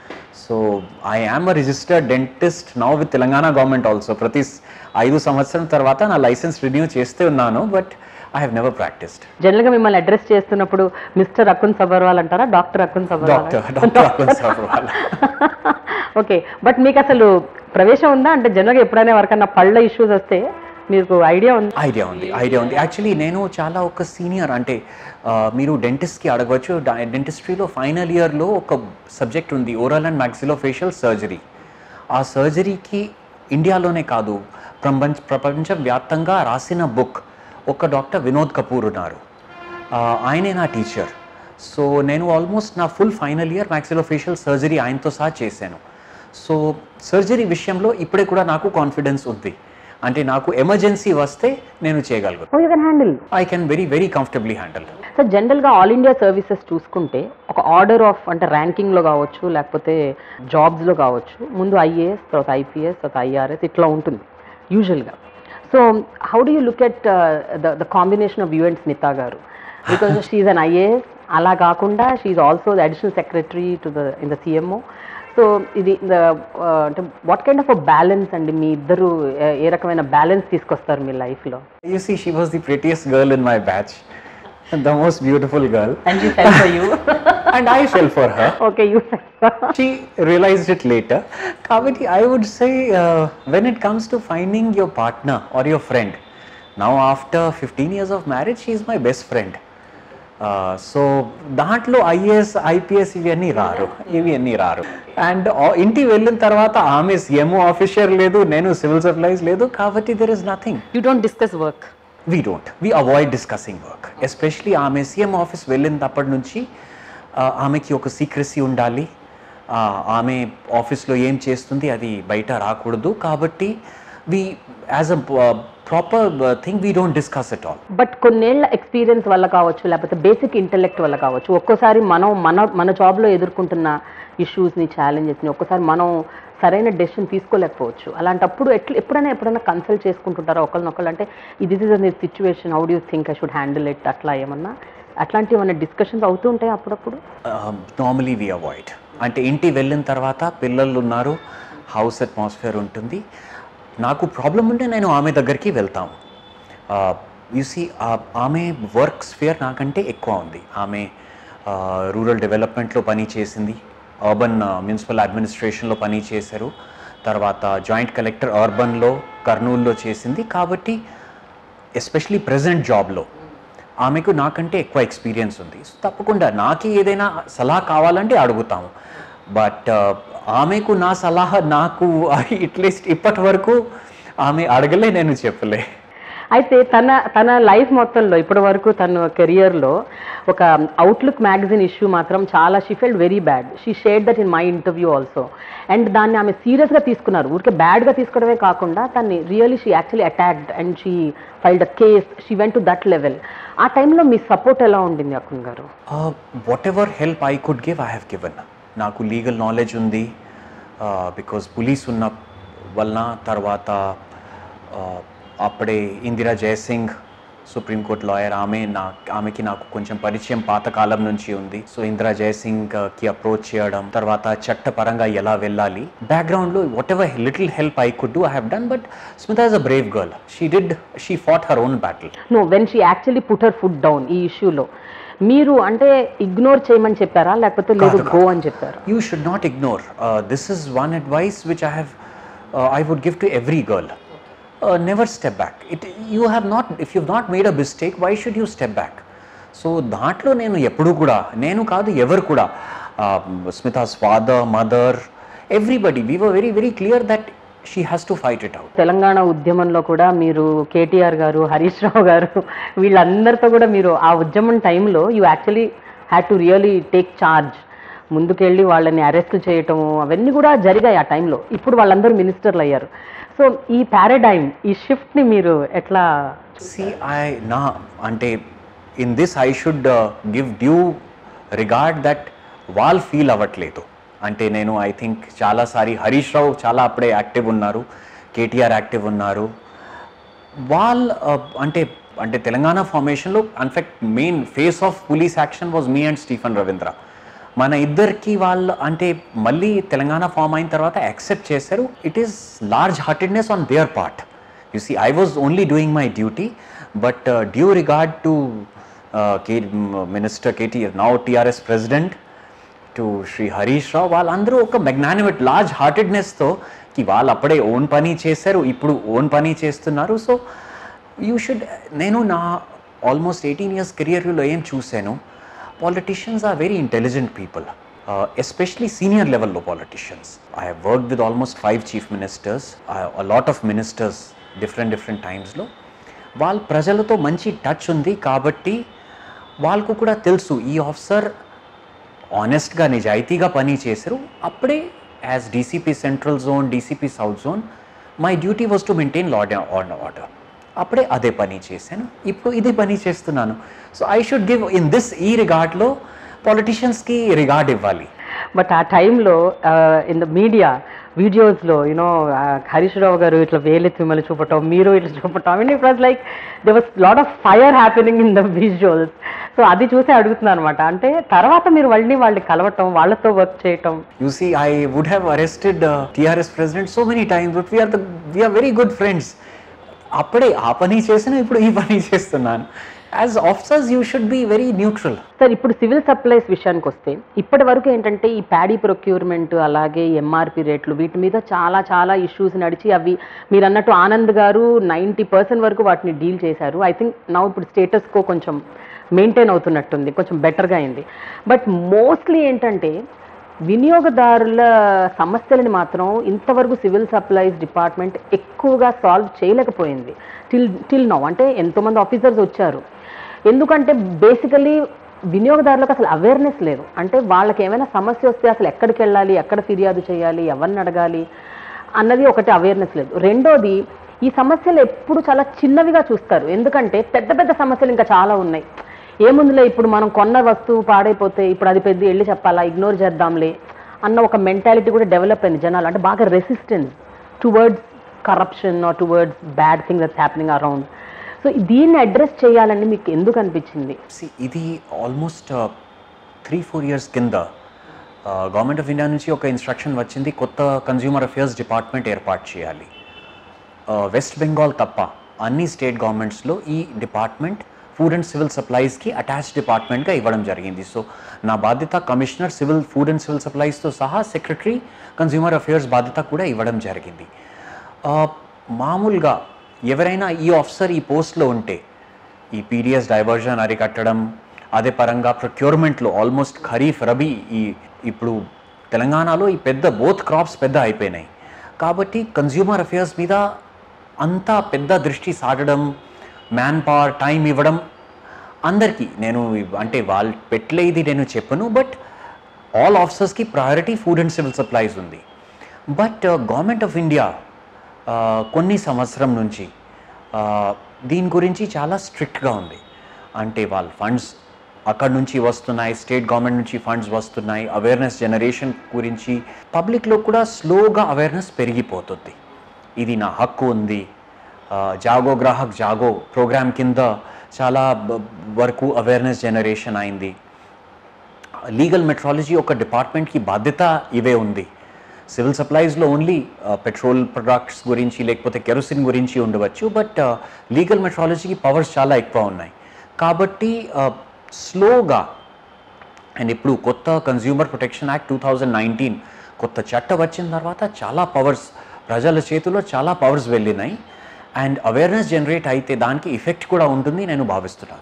so I am a registered dentist now with Telangana government also ప్రతి స్- ఐదు సంవత్సరం తర్వాత నా లైసెన్స్ రిన్యూ చేస్తే ఉన్నాను but I have never practised జనరల్గా మిమ్మల్ని అడ్రస్ చేస్తున్నప్పుడు మిస్టర్ అకున్ సబర్వాల్ అంటారా doctor Akun Sabharwal doctor doctor Akun Sabharwal okay but మీకు అసలు ప్రవేశం ఉందా అంటే జనరల్గా ఎప్పుడైనా ఎవరికన్నా పళ్ళ ఇష్యూస్ వస్తే మీకు ఐడియా ఉంది ఐడియా ఉంది ఐడియా ఉంది యాక్చువల్లీ నేను చాలా ఒక సీనియర్ అంటే ఆ, మీరు డెంటిస్ట్కి అడగవచ్చు డెంటిస్ట్రీలో ఫైనల్ ఇయర్లో ఒక సబ్జెక్ట్ ఉంది oral and maxillofacial surgery ఆ సర్జరీకి ఇండియాలోనే కాదు ప్రపంచ ప్రపంచవ్యాప్తంగా రాసిన బుక్ ఒక డాక్టర్ వినోద్ కపూర్ ఉన్నారు ఆ, ఆయనే నా టీచర్ సో నేను ఆల్మోస్ట్ నా full final year maxillofacial surgery ఆయనతో సహా చేశాను సో సర్జరీ విషయంలో ఇప్పుడే కూడా నాకు కాన్ఫిడెన్స్ ఉంది అంటే నాకు ఎమర్జెన్సీ వస్తే నేను చేయగలను you can handle I can very very comfortably handle so జనరల్గా ఆల్ ఇండియా సర్వీసెస్ చూసుకుంటే ఒక ఆర్డర్ ఆఫ్ అంటే ర్యాంకింగ్లో కావచ్చు లేకపోతే జాబ్స్లో కావచ్చు ముందు ఐఏఎస్ తర్వాత ఐపీఎస్ తర్వాత ఐఆర్ఎస్ ఇట్లా ఉంటుంది యూజువల్గా so how do you look at the the combination of you and Smita garu because she's an IAS అలా కాకుండా she's also the additional secretary to the in the CMO so ఇది the, uh, అంటే వాట్ కైండ్ ఆఫ్ బ్యాలెన్స్ అండి మీ ఇద్దరు ఏ- ఏ రకమైన బ్యాలెన్స్ తీసుకొస్తారు మీ లైఫ్లో you see she was the prettiest girl in my batch the most beautiful girl and you fell for you and I fell for her okay you she realized it later. Kaviti, I would say uh, when it comes to finding your partner or your friend, now after 15 years of marriage, she is my best friend. So దాంట్లో ఐఏఎస్ ఐపీఎస్ ఇవన్నీ రారు ఇవన్నీ రారు అండ్ ఇంటికి వెళ్ళిన తర్వాత ఆమె సీఎంఓ ఆఫీషియర్ లేదు నేను సివిల్ సప్లైస్ లేదు కాబట్టి there is nothing you don't discuss work we don't we avoid discussing work especially ఆమె సీఎం ఆఫీస్ వెళ్ళినప్పటి నుంచి ఆ, ఆమెకి ఒక సీక్రసీ ఉండాలి ఆ, ఆమె ఆఫీస్లో ఏం చేస్తుంది అది బయట రాకూడదు కాబట్టి we as a proper thing we don't discuss it all but కొన్నేళ్ల ఎక్స్పీరియన్స్ వల్ల కావచ్చు లేకపోతే బేసిక్ ఇంటెలెక్ట్ వల్ల కావచ్చు ఒక్కోసారి మనం మన మన జాబ్లో ఎదుర్కొంటున్న ఇష్యూస్ని ఛాలెంజెస్ని ఒక్కసారి మనం సరైన డెసిషన్ తీసుకోలేకపోవచ్చు అలాంటప్పుడు ఎట్లా ఎప్పుడైనా ఎప్పుడైనా కన్సల్ట్ చేసుకుంటుంటారా ఒకరినొకరు అంటే ఇది is a situation how do think I should handle it అట్లా ఏమన్నా అట్లాంటి ఏమన్నా డిస్కషన్స్ అవుతూ ఉంటాయి అప్పుడప్పుడు నార్మలీ వి అవాయిడ్ అంటే ఇంటి వెళ్ళిన తర్వాత పిల్లలు ఉన్నారు హౌస్ అట్మాస్ఫియర్ ఉంటుంది నాకు ప్రాబ్లం ఉంటే నేను ఆమె దగ్గరికి వెళ్తాము యూసి ఆమె వర్క్ స్ఫియర్ నాకంటే ఎక్కువ ఉంది ఆమె రూరల్ డెవలప్మెంట్లో పని చేసింది అర్బన్ మున్సిపల్ అడ్మినిస్ట్రేషన్లో పని చేశారు తర్వాత జాయింట్ కలెక్టర్ అర్బన్లో కర్నూలులో చేసింది కాబట్టి ఎస్పెషలీ ప్రజెంట్ జాబ్లో ఆమెకు నాకంటే ఎక్కువ ఎక్స్పీరియన్స్ ఉంది సో తప్పకుండా నాకు ఏదైనా సలహా కావాలంటే అడుగుతాము బట్ ఆమెకు నా సలహా నాకు అట్లీస్ట్ ఇప్పటి వరకు ఆమె అడగలే నేను చెప్పలే అయితే తన తన లైఫ్ మొత్తంలో ఇప్పటి వరకు తన కెరియర్లో ఒక అవుట్లుక్ మ్యాగజైన్ ఇష్యూ మాత్రం చాలా she felt very bad she shared that in my interview also and దాన్ని ఆమె సీరియస్గా తీసుకున్నారు ఊరికే బ్యాడ్గా తీసుకోవడమే కాకుండా దాన్ని really she actually attacked and she filed a case she went to that level ఆ టైంలో మీ సపోర్ట్ ఎలా ఉండింది Akun garu whatever help I could give I have given నాకు లీగల్ నాలెడ్జ్ ఉంది బికాజ్ పోలీస్ ఉన్న వలన తర్వాత uh, అప్పుడే ఇందిరా జయసింగ్ సుప్రీంకోర్టు లాయర్ ఆమె నా ఆమెకి నాకు కొంచెం పరిచయం పాతకాలం నుంచి ఉంది సో ఇందిరా జయసింగ్ కి అప్రోచ్ చేయడం తర్వాత చట్టపరంగా ఎలా వెళ్ళాలి బ్యాక్గ్రౌండ్లో whatever little help I could do I have done but Smita is a brave girl she did she fought her own battle no when she actually put her foot down ఈ ఇష్యూలో మీరు అంటే ఇగ్నోర్ చేయమని చెప్పారా లేకపోతే లేదు కాదు, గో అని చెప్పారా you should not ignore. Uh, this is one advice which I have, uh, I would give to every girl. Uh, never step back. It, you have not, if you've not made a mistake, why should you step back? So దాంట్లో నేను ఎప్పుడు కూడా నేను కాదు ఎవరు కూడా Smita's father mother everybody we were very very clear that she has to fight it out Telangana ఉద్యమంలో కూడా మీరు కేటీఆర్ గారు హరీష్ రావు గారు వీళ్ళందరితో కూడా మీరు ఆ ఉద్యమం టైంలో you actually had to really take charge ముందుకెళ్ళి వాళ్ళని అరెస్ట్ చేయటం అవన్నీ కూడా జరిగాయి ఆ టైంలో ఇప్పుడు వాళ్ళందరూ మినిస్టర్లు అయ్యారు సో ఈ పారాడైమ్ ఈ షిఫ్ట్ని మీరు ఎట్లా సి ఐ నా అంటే in this I should give due regard that వాళ్ళు ఫీల్ అవ్వట్లేదు అంటే నేను ఐ థింక్ చాలాసారి హరీష్ రావు చాలా అప్పుడే యాక్టివ్ ఉన్నారు కేటీఆర్ యాక్టివ్ ఉన్నారు వాళ్ళ అంటే అంటే తెలంగాణ ఫార్మేషన్లో in fact main face of police action was me and Stephen Ravindra మన ఇద్దరికి వాళ్ళు అంటే మళ్ళీ తెలంగాణ ఫామ్ అయిన తర్వాత యాక్సెప్ట్ చేశారు it is large heartedness on their part you see I was only doing my duty but due regard to K minister KTR now TRS president to Shri Harish Rao వాళ్ళందరూ ఒక మెగ్నానిమేట్ లార్జ్ హార్టెడ్నెస్తో కి వాళ్ళు అప్పుడే ఓన్ పని చేశారు ఇప్పుడు ఓన్ పని చేస్తున్నారు సో యూ షుడ్ నేను నా ఆల్మోస్ట్ ఎయిటీన్ ఇయర్స్ కెరియర్లో ఏం చూశాను politicians are very intelligent people especially senior లెవెల్లో politicians I have work with almost five chief ministers lot of ministers different different టైమ్స్లో వాళ్ళ ప్రజలతో మంచి టచ్ ఉంది కాబట్టి వాళ్ళకు కూడా తెలుసు ఈ ఆఫీసర్ ఆనెస్ట్గా నిజాయితీగా పని చేశారు అప్పుడే as DCP central zone DCP south zone my duty was to maintain law and order అప్పుడే అదే పని చేశాను ఇప్పుడు ఇదే పని చేస్తున్నాను so I should give in this ఈ రిగార్డ్లో పాలిటిషియన్స్కి రిగార్డ్ ఇవ్వాలి బట్ ఆ టైంలో ఇన్ ద మీడియా వీడియోస్లో యూనో హరీష్ రావు గారు ఇట్లా వేలెత్తి మిమ్మల్ని చూపటం మీరు ఇట్లా చూపటం I mean it was like they was lot of fire happening in the visuals so అది చూసి అడుగుతున్నాను అనమాట అంటే తర్వాత మీరు మళ్ళీ వాళ్ళని కలవటం వాళ్ళతో వర్క్ చేయటం You see, I would have arrested uh, TRS president so many times, but we are the we are very good friends. అప్పుడే ఆ పని చేసిన ఇప్పుడు ఈ పని చేస్తున్నాను as officers you should be very neutral sir ఇప్పుడు సివిల్ సప్లైస్ విషయానికి వస్తే ఇప్పటి వరకు ఏంటంటే ఈ ప్యాడీ ప్రొక్యూర్మెంట్ అలాగే ఎంఆర్పి రేట్లు వీటి మీద చాలా చాలా ఇష్యూస్ నడిచి అవి మీరు అన్నట్టు ఆనంద్ గారు నైంటీ పర్సెంట్ వరకు వాటిని డీల్ చేశారు ఐ థింక్ నా ఇప్పుడు స్టేటస్ కో కొంచెం మెయింటైన్ అవుతున్నట్టుంది కొంచెం బెటర్గా అయింది బట్ మోస్ట్లీ ఏంటంటే వినియోగదారుల సమస్యలని మాత్రం ఇంతవరకు సివిల్ సప్లైస్ డిపార్ట్మెంట్ ఎక్కువగా సాల్వ్ చేయలేకపోయింది టిల్ టిల్ నౌ అంటే ఎంతోమంది ఆఫీసర్స్ వచ్చారు ఎందుకంటే బేసికలీ వినియోగదారులకు అసలు అవేర్నెస్ లేదు అంటే వాళ్ళకి ఏమైనా సమస్య వస్తే అసలు ఎక్కడికి వెళ్ళాలి ఎక్కడ ఫిర్యాదు చేయాలి ఎవరిని అడగాలి అన్నది ఒకటి అవేర్నెస్ లేదు రెండోది ఈ సమస్యలు ఎప్పుడు చాలా చిన్నవిగా చూస్తారు ఎందుకంటే పెద్ద పెద్ద సమస్యలు ఇంకా చాలా ఉన్నాయి ఏముందిలే ఇప్పుడు మనం కొన్న వస్తువు పాడైపోతే ఇప్పుడు అది పెద్ద వెళ్ళి చెప్పాలా ఇగ్నోర్ చేద్దాంలే అన్న ఒక మెంటాలిటీ కూడా డెవలప్ అయింది జనాలు అంటే బాగా resistance towards corruption or towards bad thing that's happening around so దీన్ని అడ్రస్ చేయాలని మీకు ఎందుకు అనిపించింది See, ఇది ఆల్మోస్ట్ త్రీ ఫోర్ ఇయర్స్ కింద గవర్నమెంట్ ఆఫ్ ఇండియా నుంచి ఒక ఇన్స్ట్రక్షన్ వచ్చింది కొత్త కన్జ్యూమర్ అఫేర్స్ డిపార్ట్మెంట్ ఏర్పాటు చేయాలి వెస్ట్ బెంగాల్ తప్ప అన్ని స్టేట్ గవర్నమెంట్స్లో ఈ డిపార్ట్మెంట్ ఫుడ్ అండ్ సివిల్ సప్లైస్కి అటాచ్ డిపార్ట్మెంట్గా ఇవ్వడం జరిగింది సో నా బాధ్యత commissioner civil food and civil సప్లైస్తో సహా సెక్రటరీ కన్జ్యూమర్ అఫేర్స్ బాధ్యత కూడా ఇవ్వడం జరిగింది ఆ, మామూలుగా ఎవరైనా ఈ ఆఫీసర్ ఈ పోస్ట్లో ఉంటే ఈ పీడిఎస్ డైవర్జన్ అరికట్టడం అదే పరంగా ప్రొక్యూర్మెంట్లో ఆల్మోస్ట్ ఖరీఫ్ రబీ ఈ ఇప్పుడు తెలంగాణలో ఈ పెద్ద బోత్ క్రాప్స్ పెద్ద అయిపోయినాయి కాబట్టి కన్జ్యూమర్ అఫేర్స్ మీద అంతా పెద్ద దృష్టి సాటడం మ్యాన్ పవర్ టైం ఇవ్వడం అందరికీ నేను ఇవ్- అంటే వాళ్ళు పెట్టలేది నేను చెప్పను బట్ ఆల్ ఆఫీసర్స్కి priority food and civil supplies ఉంది బట్ గవర్నమెంట్ ఆఫ్ ఇండియా కొన్ని సంవత్సరం నుంచి ఆ, దీని గురించి చాలా స్ట్రిక్ట్గా ఉంది అంటే వాళ్ళ ఫండ్స్ అక్కడ నుంచి వస్తున్నాయి స్టేట్ గవర్నమెంట్ నుంచి ఫండ్స్ వస్తున్నాయి అవేర్నెస్ జనరేషన్ గురించి పబ్లిక్లో కూడా స్లోగా అవేర్నెస్ పెరిగిపోతుంది ఇది నా హక్కు ఉంది ఆ, జాగో గ్రాహక్ జాగో ప్రోగ్రామ్ కింద చాలా బ- వరకు అవేర్నెస్ జనరేషన్ అయింది లీగల్ మెట్రాలజీ ఒక డిపార్ట్మెంట్కి బాధ్యత ఇవే ఉంది సివిల్ సప్లైస్లో ఓన్లీ పెట్రోల్ ప్రొడక్ట్స్ గురించి లేకపోతే కెరోసిన్ గురించి ఉండవచ్చు బట్ లీగల్ మెట్రాలజీకి పవర్స్ చాలా ఎక్కువ ఉన్నాయి కాబట్టి స్లోగా అండ్ ఇప్పుడు కొత్త consumer protection act two thousand nineteen కొత్త చట్టం వచ్చిన తర్వాత చాలా పవర్స్ ప్రజల చేతిలో చాలా పవర్స్ వెళ్ళినాయి అండ్ అవేర్నెస్ జనరేట్ అయితే దానికి ఎఫెక్ట్ కూడా ఉంటుంది నేను భావిస్తున్నాను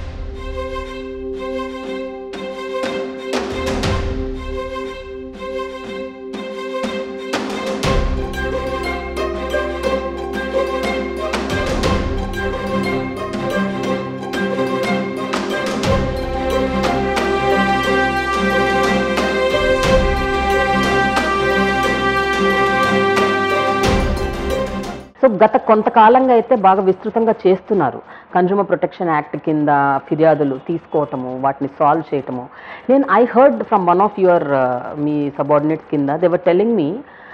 సో గత కొంతకాలంగా అయితే బాగా విస్తృతంగా చేస్తున్నారు కన్జ్యూమర్ ప్రొటెక్షన్ యాక్ట్ కింద ఫిర్యాదులు తీసుకోవటము వాటిని సాల్వ్ చేయటము నేను I heard from one of your మీ సబార్డినేట్స్ కింద దేవర్ టెలింగ్ మీ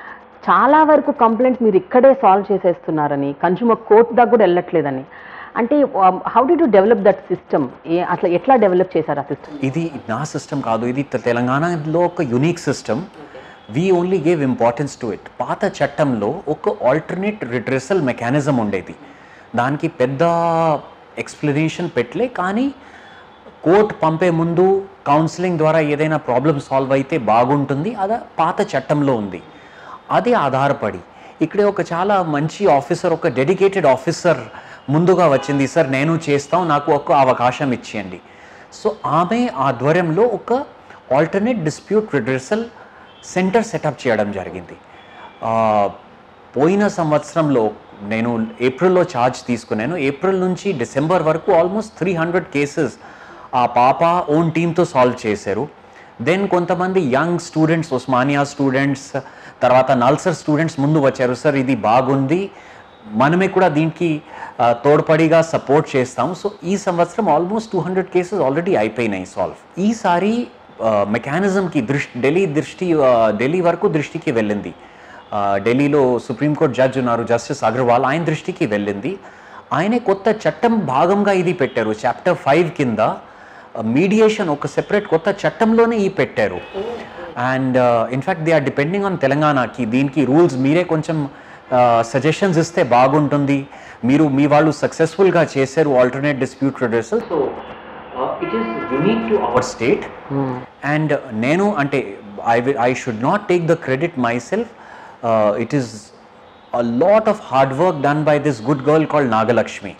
చాలా వరకు కంప్లైంట్స్ మీరు ఇక్కడే సాల్వ్ చేసేస్తున్నారని కన్జ్యూమర్ కోర్ట్ దాకా కూడా వెళ్ళట్లేదని అంటే how did to develop that system ఏ అట్లా ఎట్లా డెవలప్ చేశారు ఆ సిస్టమ్ ఇది నా సిస్టమ్ కాదు ఇది తె- తెలంగాణలో ఒక unique system we only gave importance to it పాత చట్టంలో ఒక ఆల్టర్నేట్ రిడ్రెసల్ మెకానిజం ఉండేది దానికి పెద్ద ఎక్స్ప్లెనేషన్ పెట్టలే కానీ కోర్టు పంపే ముందు కౌన్సిలింగ్ ద్వారా ఏదైనా ప్రాబ్లమ్ సాల్వ్ అయితే బాగుంటుంది అది పాత చట్టంలో ఉంది అది ఆధారపడి ఇక్కడే ఒక చాలా మంచి ఆఫీసర్ ఒక డెడికేటెడ్ ఆఫీసర్ ముందుగా వచ్చింది సార్ నేను చేస్తాం నాకు ఒక అవకాశం ఇచ్చేయండి సో ఆమె ఆధ్వర్యంలో ఒక alternate dispute redressal centre setup చేయడం జరిగింది ఆ, పోయిన సంవత్సరంలో నేను ఏప్రిల్లో ఛార్జ్ తీసుకున్నాను ఏప్రిల్ నుంచి డిసెంబర్ వరకు ఆల్మోస్ట్ త్రీ హండ్రెడ్ కేసెస్ ఆ పాప ఓన్ టీంతో సాల్వ్ చేశారు దెన్ కొంతమంది యంగ్ స్టూడెంట్స్ ఉస్మానియా స్టూడెంట్స్ తర్వాత నల్సర్ స్టూడెంట్స్ ముందు వచ్చారు సార్ ఇది బాగుంది మనమే కూడా దీనికి ఆ, తోడ్పడిగా సపోర్ట్ చేస్తాం సో ఈ సంవత్సరం almost two hundred cases already అయిపోయినాయి సాల్వ్ ఈసారి మెకానిజంకి దృష్టి ఢిల్లీ దృష్టి ఆ, ఢిల్లీ వరకు దృష్టికి వెళ్ళింది ఆ, ఢిల్లీలో సుప్రీంకోర్టు జడ్జ్ ఉన్నారు జస్టిస్ అగర్వాల్ ఆయన దృష్టికి వెళ్ళింది ఆయనే కొత్త చట్టం భాగంగా ఇది పెట్టారు చాప్టర్ ఫైవ్ కింద మీడియేషన్ ఒక సెపరేట్ కొత్త చట్టంలోనే ఈ పెట్టారు and in fact they are depending on తెలంగాణకి దీనికి రూల్స్ మీరే కొంచెం సజెషన్స్ ఇస్తే బాగుంటుంది మీరు మీ వాళ్ళు సక్సెస్ఫుల్గా చేశారు alternate dispute redressal so it is unique to our state and నేను అంటే I I should not take the credit myself it is a lot of hard work done by this good girl called Nagalakshmi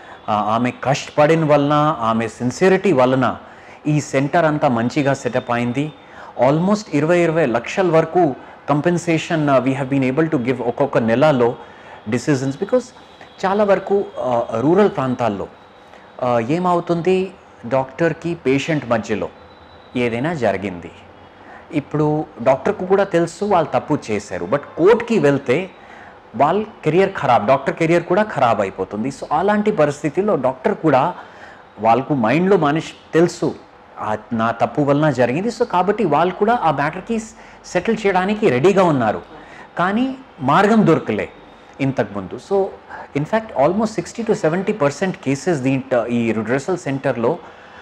ఆమె కష్టపడిన వలన ఆమె సిన్సియరిటీ వలన ఈ సెంటర్ అంతా మంచిగా సెటప్ అయింది ఆల్మోస్ట్ ఇరవై ఇరవై లక్షల వరకు compensation we have been able to give ఒక్కొక్క నెలలో డిసిజన్స్ బికాస్ చాలా వరకు రూరల్ ప్రాంతాల్లో ఆ, ఏమవుతుంది డాక్టర్కి పేషెంట్ మధ్యలో ఏదైనా జరిగింది ఇప్పుడు డాక్టర్కు కూడా తెలుసు వాళ్ళు తప్పు చేశారు బట్ కోర్టుకి వెళ్తే వాళ్ళ కెరియర్ ఖరాబ్ డాక్టర్ కెరియర్ కూడా ఖరాబ్ అయిపోతుంది సో అలాంటి పరిస్థితిలో డాక్టర్ కూడా వాళ్ళకు మైండ్లో మనిషి తెలుసు ఆ నా తప్పు వలన జరిగింది సో కాబట్టి వాళ్ళు కూడా ఆ మ్యాటర్కి సెటిల్ చేయడానికి రెడీగా ఉన్నారు కానీ మార్గం దొరకలే ఇంతకుముందు so in fact almost sixty to seventy percent cases దీంట్ ఈ రిడ్రెసల్ సెంటర్లో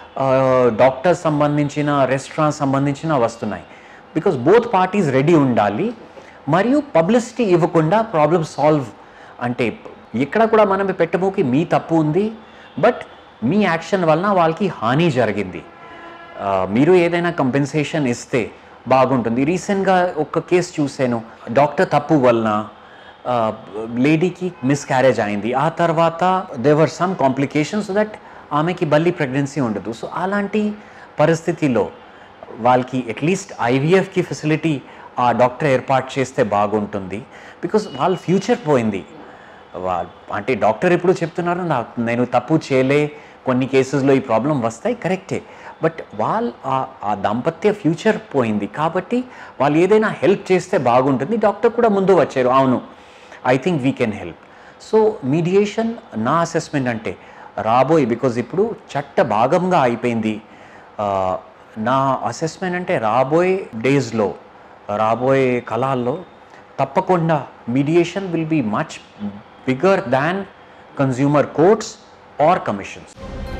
డాక్టర్ సంబంధించిన రెస్టారెంట్ సంబంధించిన వస్తున్నాయి బికాస్ బోత్ పార్టీస్ రెడీ ఉండాలి మరియు పబ్లిసిటీ ఇవ్వకుండా ప్రాబ్లమ్ సాల్వ్ అంటే ఇక్కడ కూడా మనం పెట్టబోకి మీ తప్పు ఉంది బట్ మీ యాక్షన్ వలన వాళ్ళకి హాని జరిగింది ఆ, మీరు ఏదైనా కంపెన్సేషన్ ఇస్తే బాగుంటుంది రీసెంట్గా ఒక కేసు చూశాను డాక్టర్ తప్పు వలన లేడీకి మిస్క్యారేజ్ అయింది ఆ తర్వాత there were some complications so that ఆమెకి బల్లి ప్రెగ్నెన్సీ ఉండదు సో అలాంటి పరిస్థితిలో వాళ్ళకి అట్లీస్ట్ ఐవీఎఫ్కి ఫెసిలిటీ ఆ డాక్టర్ ఏర్పాటు చేస్తే బాగుంటుంది బికాస్ వాళ్ళ ఫ్యూచర్ పోయింది వా- అంటే డాక్టర్ ఎప్పుడు చెప్తున్నారు నాకు నేను తప్పు చేయలే కొన్ని కేసెస్లో ఈ ప్రాబ్లం వస్తాయి కరెక్టే బట్ వాళ్ళ ఆ- ఆ దాంపత్య ఫ్యూచర్ పోయింది కాబట్టి వాళ్ళు ఏదైనా హెల్ప్ చేస్తే బాగుంటుంది డాక్టర్ కూడా ముందు వచ్చారు అవును I think we can help so mediation నా అసెస్మెంట్ అంటే రాబోయే బికాజ్ ఇప్పుడు చట్ట భాగంగా అయిపోయింది ఆ, నా అసెస్మెంట్ అంటే రాబోయే డేస్లో రాబోయే కళాల్లో తప్పకుండా mediation will be much bigger than consumer courts or commissions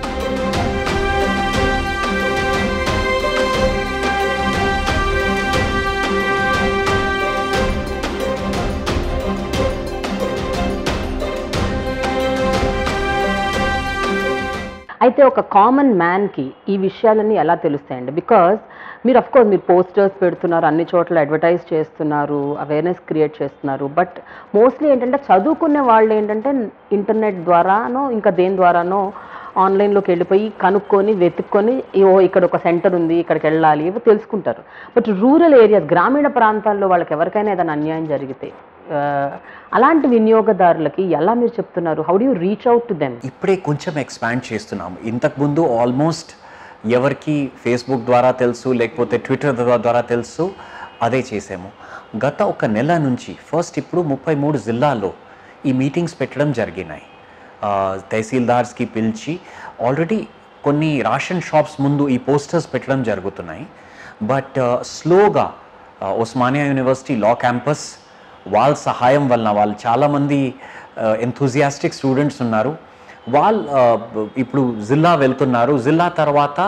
అయితే ఒక కామన్ మ్యాన్కి ఈ విషయాలన్నీ ఎలా తెలుస్తాయండి బికాజ్ మీరు అఫ్ కోర్స్ మీరు పోస్టర్స్ పెడుతున్నారు అన్ని చోట్ల అడ్వర్టైజ్ చేస్తున్నారు అవేర్నెస్ క్రియేట్ చేస్తున్నారు బట్ మోస్ట్లీ ఏంటంటే చదువుకునే వాళ్ళు ఏంటంటే ఇంటర్నెట్ ద్వారానో ఇంకా దేని ద్వారానో ఆన్లైన్లోకి వెళ్ళిపోయి కనుక్కొని వెతుక్కొని ఓ ఇక్కడ ఒక సెంటర్ ఉంది ఇక్కడికి వెళ్ళాలి ఇవి తెలుసుకుంటారు బట్ రూరల్ ఏరియాస్ గ్రామీణ ప్రాంతాల్లో వాళ్ళకి ఎవరికైనా ఏదైనా అన్యాయం జరిగితే ఆ, అలాంటి వినియోగదారులకి ఎలా మీరు చెప్తున్నారు how do you reach out to them ఇప్పుడే కొంచెం ఎక్స్పాండ్ చేస్తున్నాము ఇంతకుముందు ఆల్మోస్ట్ ఎవరికి ఫేస్బుక్ ద్వారా తెలుసు లేకపోతే ట్విట్టర్ ద్వా- ద్వారా తెలుసు అదే చేసాము గత ఒక నెల నుంచి ఫస్ట్ ఇప్పుడు ముప్పై మూడు జిల్లాల్లో ఈ మీటింగ్స్ పెట్టడం జరిగినాయి ఆ, తహసీల్దార్స్కి పిలిచి ఆల్రెడీ కొన్ని రేషన్ షాప్స్ ముందు ఈ పోస్టర్స్ పెట్టడం జరుగుతున్నాయి బట్ స్లోగా ఉస్మానియా యూనివర్సిటీ లా క్యాంపస్ వాళ్ళ సహాయం వలన వాళ్ళు చాలామంది ఎంథూజియాస్టిక్ స్టూడెంట్స్ ఉన్నారు వాళ్ళు ఆ, ఇప్పుడు జిల్లా వెళ్తున్నారు జిల్లా తర్వాత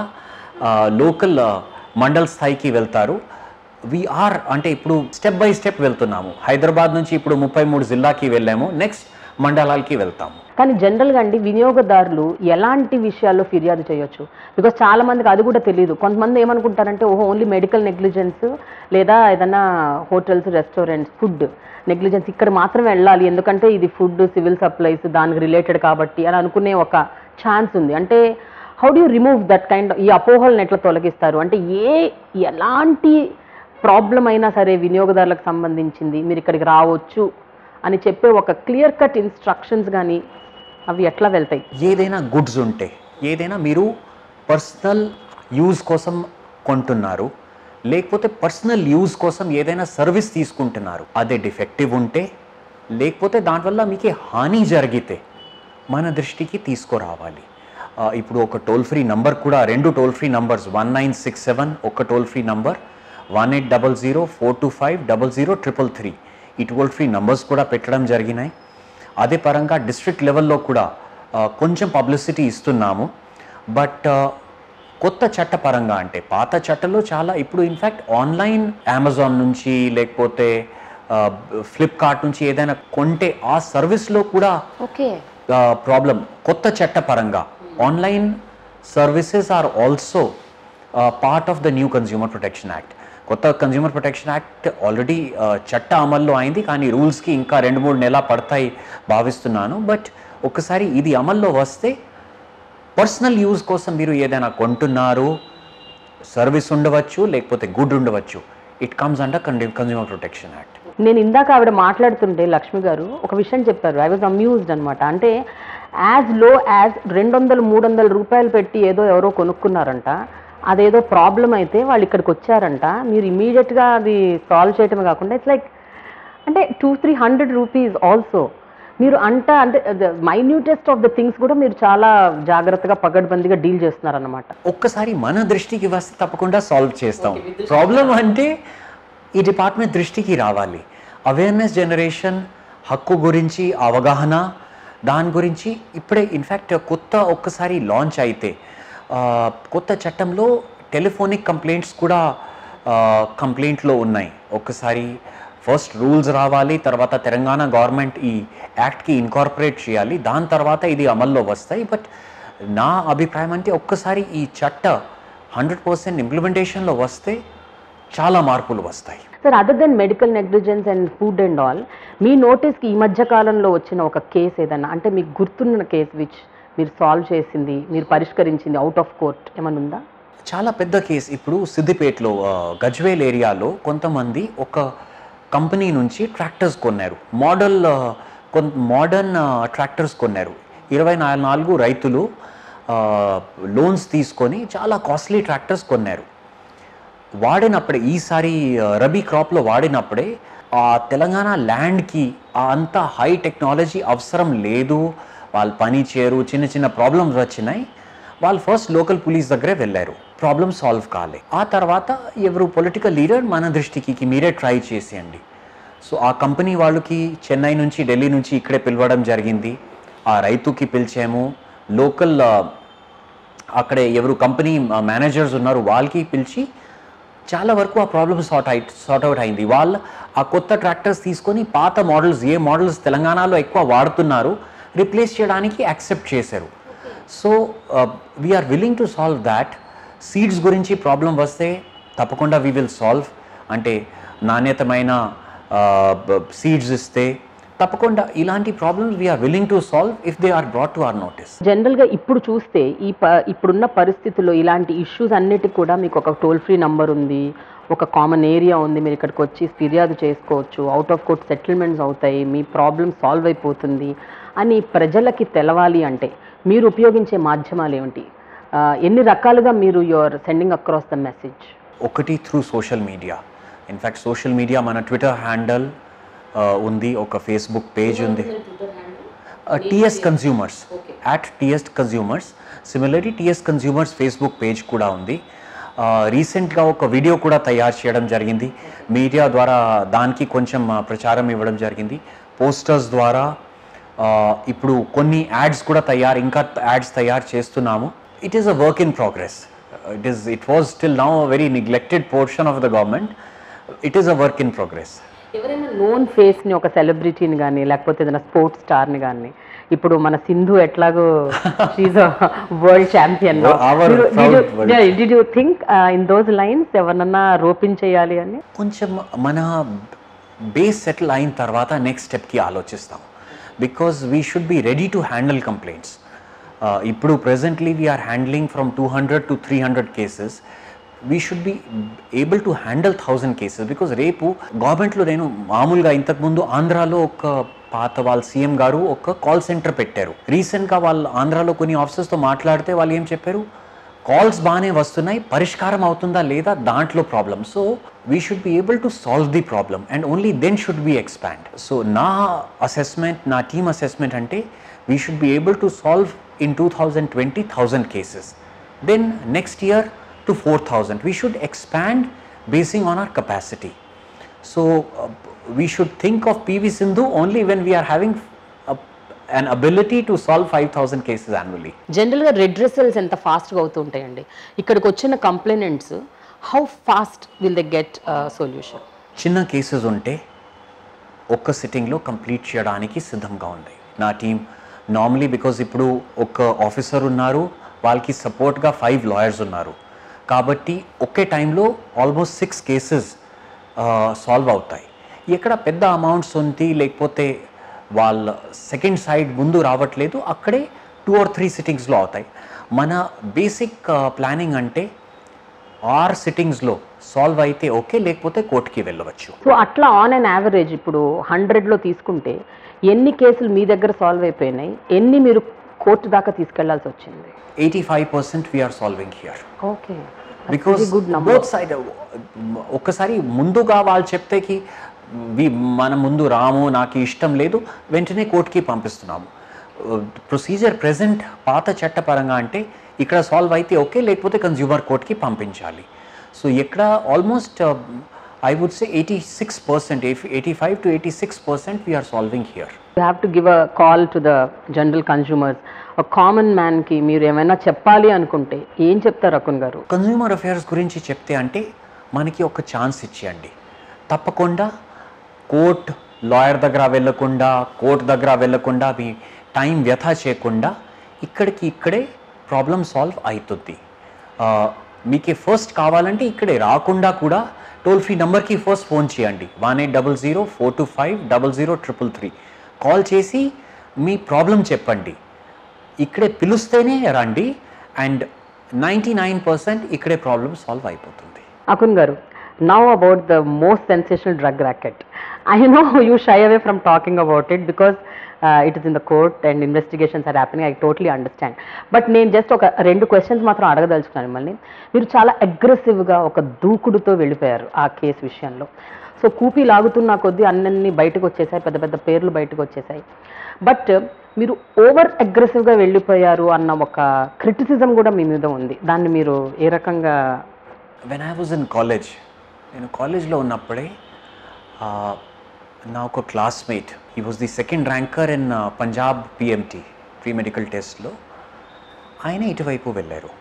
లోకల్ మండల్ స్థాయికి వెళ్తారు వీఆర్ అంటే ఇప్పుడు స్టెప్ బై స్టెప్ వెళ్తున్నాము హైదరాబాద్ నుంచి ఇప్పుడు ముప్పై మూడు జిల్లాకి వెళ్ళాము నెక్స్ట్ మండలాలకి వెళ్తాము కానీ జనరల్గా అండి వినియోగదారులు ఎలాంటి విషయాల్లో ఫిర్యాదు చేయొచ్చు బికాస్ చాలా మందికి అది కూడా తెలియదు కొంతమంది ఏమనుకుంటారంటే ఓహో ఓన్లీ మెడికల్ నెగ్లిజెన్స్ లేదా ఏదైనా హోటల్స్ రెస్టారెంట్స్ ఫుడ్ నెగ్లిజెన్స్ ఇక్కడ మాత్రమే వెళ్ళాలి ఎందుకంటే ఇది ఫుడ్ సివిల్ సప్లైస్ దానికి రిలేటెడ్ కాబట్టి అని అనుకునే ఒక ఛాన్స్ ఉంది అంటే how do you remove that kind ఈ అపోహలను ఎట్లా తొలగిస్తారు అంటే ఏ ఎలాంటి ప్రాబ్లం అయినా సరే వినియోగదారులకు సంబంధించింది మీరు ఇక్కడికి రావచ్చు అని చెప్పే ఒక క్లియర్ కట్ ఇన్స్ట్రక్షన్స్ కానీ అవి ఎట్లా వెళ్తాయి ఏదైనా గుడ్స్ ఉంటే ఏదైనా మీరు పర్సనల్ యూజ్ కోసం కొంటున్నారు లేకపోతే పర్సనల్ యూజ్ కోసం ఏదైనా సర్వీస్ తీసుకుంటున్నారు అదే డిఫెక్టివ్ ఉంటే లేకపోతే దానివల్ల మీకు హాని జరిగితే మన దృష్టికి తీసుకురావాలి ఆ, ఇప్పుడు ఒక టోల్ ఫ్రీ నంబర్ కూడా రెండు toll free numbers one nine six seven ఒక toll free number one eight double zero four two five double zero triple three ఈ టోల్ ఫ్రీ నంబర్స్ కూడా పెట్టడం జరిగినాయి అదే పరంగా డిస్ట్రిక్ట్ లెవెల్లో కూడా ఆ, కొంచెం పబ్లిసిటీ ఇస్తున్నాము బట్ కొత్త చట్టపరంగా అంటే పాత చట్టంలో చాలా ఇప్పుడు ఇన్ఫ్యాక్ట్ ఆన్లైన్ అమెజాన్ నుంచి లేకపోతే ఫ్లిప్కార్ట్ నుంచి ఏదైనా కొంటే ఆ సర్వీస్లో కూడా ఓకే ప్రాబ్లం కొత్త చట్టపరంగా online services are also part of the new consumer protection act కొత్త కన్జ్యూమర్ ప్రొటెక్షన్ యాక్ట్ ఆల్రెడీ చట్ట అమల్లో అయింది కానీ రూల్స్కి ఇంకా రెండు మూడు నెలలు పడతాయి భావిస్తున్నాను బట్ ఒకసారి ఇది అమల్లో వస్తే పర్సనల్ యూజ్ కోసం మీరు ఏదైనా కొంటున్నారు సర్వీస్ ఉండవచ్చు లేకపోతే గుడ్ ఉండవచ్చు it comes under consumer protection act నేను ఇందాక ఆవిడ మాట్లాడుతుంటే లక్ష్మి గారు ఒక విషయం చెప్పారు ఐ వాజ్ అమ్యూజ్డ్ అనమాట అంటే యాజ్ లో యాజ్ రెండు వందలు మూడు వందల రూపాయలు పెట్టి ఏదో ఎవరో కొనుక్కున్నారంట అదేదో ప్రాబ్లం అయితే వాళ్ళు ఇక్కడికి వచ్చారంట మీరు ఇమీడియట్గా అది సాల్వ్ చేయటమే కాకుండా ఇట్స్ లైక్ అంటే two three hundred rupees also మీరు అంట అంటే మైన్యూటెస్ట్ ఆఫ్ ద థింగ్స్ కూడా మీరు చాలా జాగ్రత్తగా పగడ్బందీగా డీల్ చేస్తున్నారన్నమాట ఒక్కసారి మన దృష్టికి వస్తే తప్పకుండా సాల్వ్ చేస్తాం ప్రాబ్లం అంటే ఈ డిపార్ట్మెంట్ దృష్టికి రావాలి అవేర్నెస్ జనరేషన్ హక్కు గురించి అవగాహన దాని గురించి ఇప్పుడే ఇన్ఫ్యాక్ట్ కొత్త ఒక్కసారి లాంచ్ అయితే ఆ, కొత్త చట్టంలో టెలిఫోనిక్ కంప్లైంట్స్ కూడా కంప్లైంట్లో ఉన్నాయి ఒక్కసారి ఫస్ట్ రూల్స్ రావాలి తర్వాత తెలంగాణ గవర్నమెంట్ ఈ యాక్ట్కి ఇన్కార్పొరేట్ చేయాలి దాని తర్వాత ఇది అమల్లో వస్తాయి బట్ నా అభిప్రాయం అంటే ఒక్కసారి ఈ చట్ట హండ్రెడ్ పర్సెంట్ ఇంప్లిమెంటేషన్లో వస్తే చాలా మార్పులు వస్తాయి sir other than medical negligence and food and all మీ నోటీస్కి ఈ మధ్య కాలంలో వచ్చిన ఒక కేసు ఏదన్నా అంటే మీకు గుర్తున్న కేసు విచ్ మీరు సాల్వ్ చేసింది మీరు పరిష్కరించింది అవుట్ ఆఫ్ కోర్ట్ ఏమైనా ఉందా చాలా పెద్ద కేసు ఇప్పుడు సిద్దిపేటలో ఆ, గజ్వేల్ ఏరియాలో కొంతమంది ఒక కంపెనీ నుంచి ట్రాక్టర్స్ కొన్నారు మోడల్ ఆ, కొన్ మోడర్న్ ఆ, ట్రాక్టర్స్ కొన్నారు ఇరవై నాలుగు నాలుగు రైతులు ఆ, లోన్స్ తీసుకొని చాలా కాస్ట్లీ ట్రాక్టర్స్ కొన్నారు వాడినప్పుడే ఈసారి ఆ, రబీ క్రాప్లో వాడినప్పుడే ఆ తెలంగాణ ల్యాండ్కి ఆ అంత హై టెక్నాలజీ అవసరం లేదు వాళ్ళు పని చేయరు చిన్న చిన్న ప్రాబ్లమ్స్ వచ్చినాయి వాళ్ళు ఫస్ట్ లోకల్ పోలీస్ దగ్గరే వెళ్ళారు ప్రాబ్లమ్ సాల్వ్ కాలే ఆ తర్వాత ఎవరు పొలిటికల్ లీడర్ మన దృష్టికి "కి మీరే ట్రై చేసేయండి సో ఆ కంపెనీ వాళ్ళకి చెన్నై నుంచి ఢిల్లీ నుంచి ఇక్కడే పిలవడం జరిగింది ఆ రైతుకి పిలిచాము లోకల్ అక్కడే ఎవరు కంపెనీ మేనేజర్స్ ఉన్నారు వాళ్ళకి పిలిచి చాలా వరకు ఆ ప్రాబ్లమ్ సార్ట్ అయి సార్ట్ అవుట్ అయింది వాళ్ళు ఆ కొత్త ట్రాక్టర్స్ తీసుకొని పాత మోడల్స్ ఏ మోడల్స్ తెలంగాణలో ఎక్కువ వాడుతున్నారు రిప్లేస్ చేయడానికి యాక్సెప్ట్ చేశారు so we're willing to solve that seeds గురించి ప్రాబ్లం వస్తే తప్పకుండా వీ విల్ సాల్వ్ అంటే నాణ్యతమైన సీడ్స్ ఇస్తే తప్పకుండా ఇలాంటి problems we're willing to solve if they are brought to our notice జనరల్గా ఇప్పుడు చూస్తే ఈ ప ఇప్పుడున్న పరిస్థితుల్లో ఇలాంటి ఇష్యూస్ అన్నిటికి కూడా మీకు ఒక టోల్ ఫ్రీ నంబర్ ఉంది ఒక కామన్ ఏరియా ఉంది మీరు ఇక్కడికి వచ్చి ఫిర్యాదు చేసుకోవచ్చు అవుట్ ఆఫ్ కోర్ట్ సెటిల్మెంట్స్ అవుతాయి మీ ప్రాబ్లమ్ సాల్వ్ అయిపోతుంది అని ప్రజలకి తెలవాలి అంటే మీరు ఉపయోగించే మాధ్యమాలు ఏమిటి ఆ, ఎన్ని రకాలుగా మీరు your sending across the message ఒకటి through social media in fact social media మన ట్విట్టర్ హ్యాండల్ ఉంది ఒక ఫేస్బుక్ పేజ్ ఉంది TS consumers at TS consumers similarly TS consumers facebook page కూడా ఉంది రీసెంట్గా ఒక వీడియో కూడా తయారు చేయడం జరిగింది మీడియా ద్వారా దానికి కొంచెం ఆ, ప్రచారం ఇవ్వడం జరిగింది పోస్టర్స్ ద్వారా ఆ, ఇప్పుడు కొన్ని యాడ్స్ కూడా తయారు ఇంకా యాడ్స్ తయారు చేస్తున్నాము it is a work in progress it is it was still now very neglected portion of the government it is a work in progress ఎవరైనా నోన్ ఫేస్ని ఒక సెలబ్రిటీని కానీ లేకపోతే ఏదైనా స్పోర్ట్స్ స్టార్ని కానీ ఇప్పుడు మన సింధు ఎట్లాగో she's world champion Our proud world. Did you think in those lines ఎవరన్నా రోపించేయాలి అని కొంచెం మన బేస్ సెటిల్ అయిన తర్వాత నెక్స్ట్ స్టెప్కి ఆలోచిస్తాం because we should be ready to handle complaints ఇప్పుడు presently we're handling from two hundred to three hundred cases we should be able to handle thousand cases because రేపు గవర్నమెంట్లో నేను మామూలుగా ఇంతకుముందు ఆంధ్రాలో ఒక పాత వాళ్ళ సీఎం గారు ఒక కాల్ సెంటర్ పెట్టారు రీసెంట్గా వాళ్ళు ఆంధ్రాలో కొన్ని ఆఫీసర్స్తో మాట్లాడితే వాళ్ళు ఏం చెప్పారు కాల్స్ బాగానే వస్తున్నాయి పరిష్కారం అవుతుందా లేదా దాంట్లో problem so we should be able to solve the problem and only then should be expand so నా అసెస్మెంట్ నా టీమ్ అసెస్మెంట్ అంటే we should be able to solve in two thousand twenty thousand cases then next year to four thousand we should expand basing on our capacity so we should think of PV Sindhu only when we're having an ability to solve 5000 cases annually జనరల్గా రెడ్రెసల్స్ ఎంత ఫాస్ట్గా అవుతూ ఉంటాయండి ఇక్కడికి వచ్చిన complainants how fast will they get solution చిన్న కేసెస్ ఉంటే ఒక్క సిట్టింగ్లో కంప్లీట్ చేయడానికి సిద్ధంగా ఉంది నా టీం నార్మలీ బికాజ్ ఇప్పుడు ఒక ఆఫీసర్ ఉన్నారు వాళ్ళకి సపోర్ట్గా ఫైవ్ లాయర్స్ ఉన్నారు కాబట్టి ఒకే టైంలో ఆల్మోస్ట్ సిక్స్ కేసెస్ సాల్వ్ అవుతాయి ఎక్కడ పెద్ద అమౌంట్స్ ఉంది లేకపోతే వాళ్ళ సెకండ్ సైడ్ ముందు రావట్లేదు అక్కడే టూ ఆర్ త్రీ సిట్టింగ్స్లో అవుతాయి మన బేసిక్ ప్లానింగ్ అంటే ఆర్ సిట్టింగ్స్లో సాల్వ్ అయితే ఓకే లేకపోతే కోర్టుకి వెళ్ళవచ్చు సో అట్లా ఆన్ అండ్ యావరేజ్ ఇప్పుడు హండ్రెడ్లో తీసుకుంటే ఎన్ని కేసులు మీ దగ్గర సాల్వ్ అయిపోయినాయి ఎన్ని మీరు కోర్టు దాకా తీసుకెళ్లాల్సి వచ్చింది eighty five percent we're solving here okay because good number both side ఒక్కసారి ముందుగా వాళ్ళు చెప్తేకి వి మన ముందు రాము నాకు ఇష్టం లేదు వెంటనే కోర్టుకి పంపిస్తున్నాము ప్రొసీజర్ ప్రెసెంట్ పాత చట్టపరంగా అంటే ఇక్కడ సాల్వ్ అయితే ఓకే లేకపోతే కన్జ్యూమర్ కోర్ట్కి పంపించాలి సో ఇక్కడ almost I would say eighty six percent eighty five to eighty six percent we're solving here you have to give a call to the general consumers ఒక కామన్ మ్యాన్కి మీరు ఏమైనా చెప్పాలి అనుకుంటే ఏం చెప్తారు అకున్ గారు కన్జ్యూమర్ అఫేర్స్ గురించి చెప్తే అంటే మనకి ఒక ఛాన్స్ ఇచ్చేయండి తప్పకుండా కోర్ట్ లాయర్ దగ్గర వెళ్ళకుండా కోర్ట్ దగ్గర వెళ్ళకుండా మీ టైం వ్యథ చేయకుండా ఇక్కడికి ఇక్కడే ప్రాబ్లం సాల్వ్ అవుతుంది ఆ, మీకే ఫస్ట్ కావాలంటే ఇక్కడే రాకుండా కూడా టోల్ ఫ్రీ నెంబర్కి ఫస్ట్ ఫోన్ చేయండి one eight double zero four two five double zero triple three call చేసి మీ ప్రాబ్లం చెప్పండి ఇక్కడే పిలుస్తేనే రండి అండ్ నైంటీ నైన్ పర్సెంట్ ఇక్కడే ప్రాబ్లం సాల్వ్ అయిపోతుంది Akun garu now about the most sensational drug racket I know you shy away from talking about it because it is in the court and investigations are happening I totally understand but నేను జస్ట్ ఒక రెండు క్వశ్చన్స్ మాత్రం అడగదలుచుకున్నాను మిమ్మల్ని మీరు చాలా అగ్రెసివ్గా ఒక దూకుడుతో వెళ్ళిపోయారు ఆ కేసు విషయంలో సో కూపీ లాగుతున్న కొద్దీ అన్నీ బయటకు వచ్చేసాయి పెద్ద పెద్ద పేర్లు బయటకు వచ్చేసాయి బట్ మీరు ఓవర్ అగ్రెసివ్గా వెళ్ళిపోయారు అన్న ఒక క్రిటిసిజం కూడా మీ మీద ఉంది దాన్ని మీరు ఏ రకంగా when I was in college నేను కాలేజ్లో ఉన్నప్పుడే ఆ, నా ఒక క్లాస్మేట్ ఈ was the second ranker in Punjab PMT pre medical టెస్ట్లో ఆయన ఇటువైపు వెళ్ళారు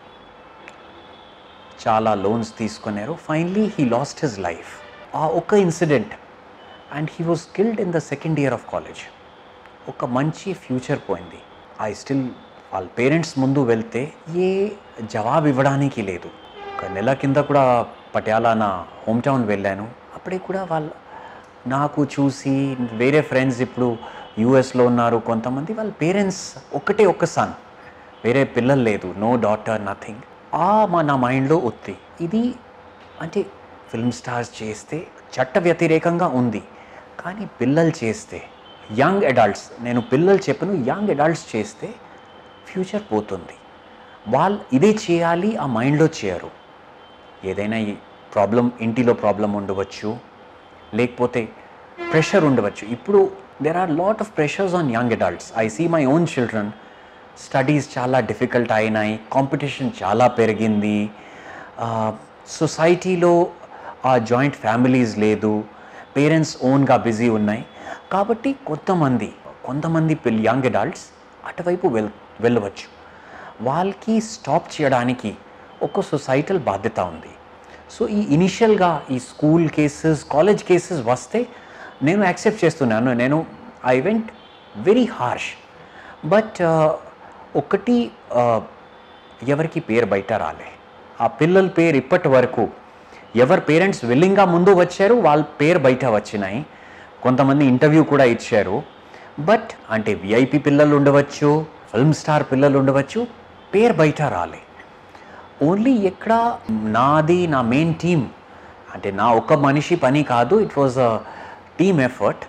చాలా లోన్స్ తీసుకున్నారు finally he lost his life ఆ ఒక్క incident and he was killed in the second year of college ఒక మంచి ఫ్యూచర్ పోయింది ఐ స్టిల్ వాళ్ళ పేరెంట్స్ ముందు వెళ్తే ఏ జవాబు ఇవ్వడానికి లేదు ఒక నెల కింద కూడా పటియాలా నా హోమ్ టౌన్ వెళ్ళాను అప్పుడే కూడా వాళ్ళ నాకు చూసి వేరే ఫ్రెండ్స్ ఇప్పుడు యూఎస్లో ఉన్నారు కొంతమంది వాళ్ళ పేరెంట్స్ ఒకటే ఒక్క సన్ వేరే పిల్లలు లేదు నో డాటర్ నథింగ్ ఆ మా నా మైండ్లో ఒత్తి ఇది అంటే ఫిల్మ్ స్టార్స్ చేస్తే చట్ట వ్యతిరేకంగా ఉంది కానీ పిల్లలు చేస్తే యంగ్ అడల్ట్స్ నేను పిల్లలు చెప్పను యంగ్ అడల్ట్స్ చేస్తే ఫ్యూచర్ పోతుంది వాళ్ళు ఇదే చేయాలి ఆ మైండ్లో చేయరు ఏదైనా ఈ ప్రాబ్లం ఇంటిలో ప్రాబ్లం ఉండవచ్చు లేకపోతే ప్రెషర్ ఉండవచ్చు ఇప్పుడు there are lot of pressures on young adults I see my own children studies చాలా డిఫికల్ట్ అయినాయి కాంపిటీషన్ చాలా పెరిగింది సొసైటీలో ఆ జాయింట్ ఫ్యామిలీస్ లేదు పేరెంట్స్ ఓన్గా బిజీ ఉన్నాయి కాబట్టి కొంతమంది కొంతమంది పిల్ యంగ్ అడల్ట్స్ అటువైపు వెల్ వెళ్ళవచ్చు వాళ్ళకి స్టాప్ చేయడానికి ఒక సొసైటల్ బాధ్యత ఉంది సో ఈ ఇనిషియల్గా ఈ స్కూల్ కేసెస్ కాలేజ్ కేసెస్ వస్తే నేను యాక్సెప్ట్ చేస్తున్నాను నేను I went very harsh but ఒకటి uh, ఎవరికి పేరు బయట రాలే ఆ పిల్లల పేరు ఇప్పటి వరకు ఎవరు పేరెంట్స్ విల్లింగ్గా ముందు వచ్చారు వాళ్ళ పేరు బయట వచ్చినాయి కొంతమంది ఇంటర్వ్యూ కూడా ఇచ్చారు బట్ అంటే విఐపి పిల్లలు ఉండవచ్చు ఫిల్మ్ స్టార్ పిల్లలు ఉండవచ్చు పేరు బయట రాలే ఓన్లీ ఎక్కడ నాది నా మెయిన్ టీమ్ అంటే నా ఒక్క మనిషి పని కాదు it was a team effort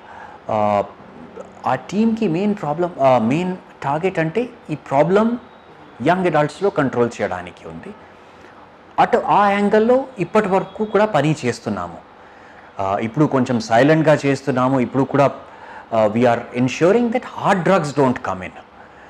ఆ టీమ్కి మెయిన్ ప్రాబ్లం మెయిన్ టార్గెట్ అంటే ఈ ప్రాబ్లం యంగ్ అడల్ట్స్లో కంట్రోల్ చేయడానికి ఉంది అటు ఆ యాంగిల్లో ఇప్పటి వరకు కూడా పని చేస్తున్నాము ఆ, ఇప్పుడు కొంచెం సైలెంట్గా చేస్తున్నాము ఇప్పుడు కూడా we're ensuring that hard drugs don't come in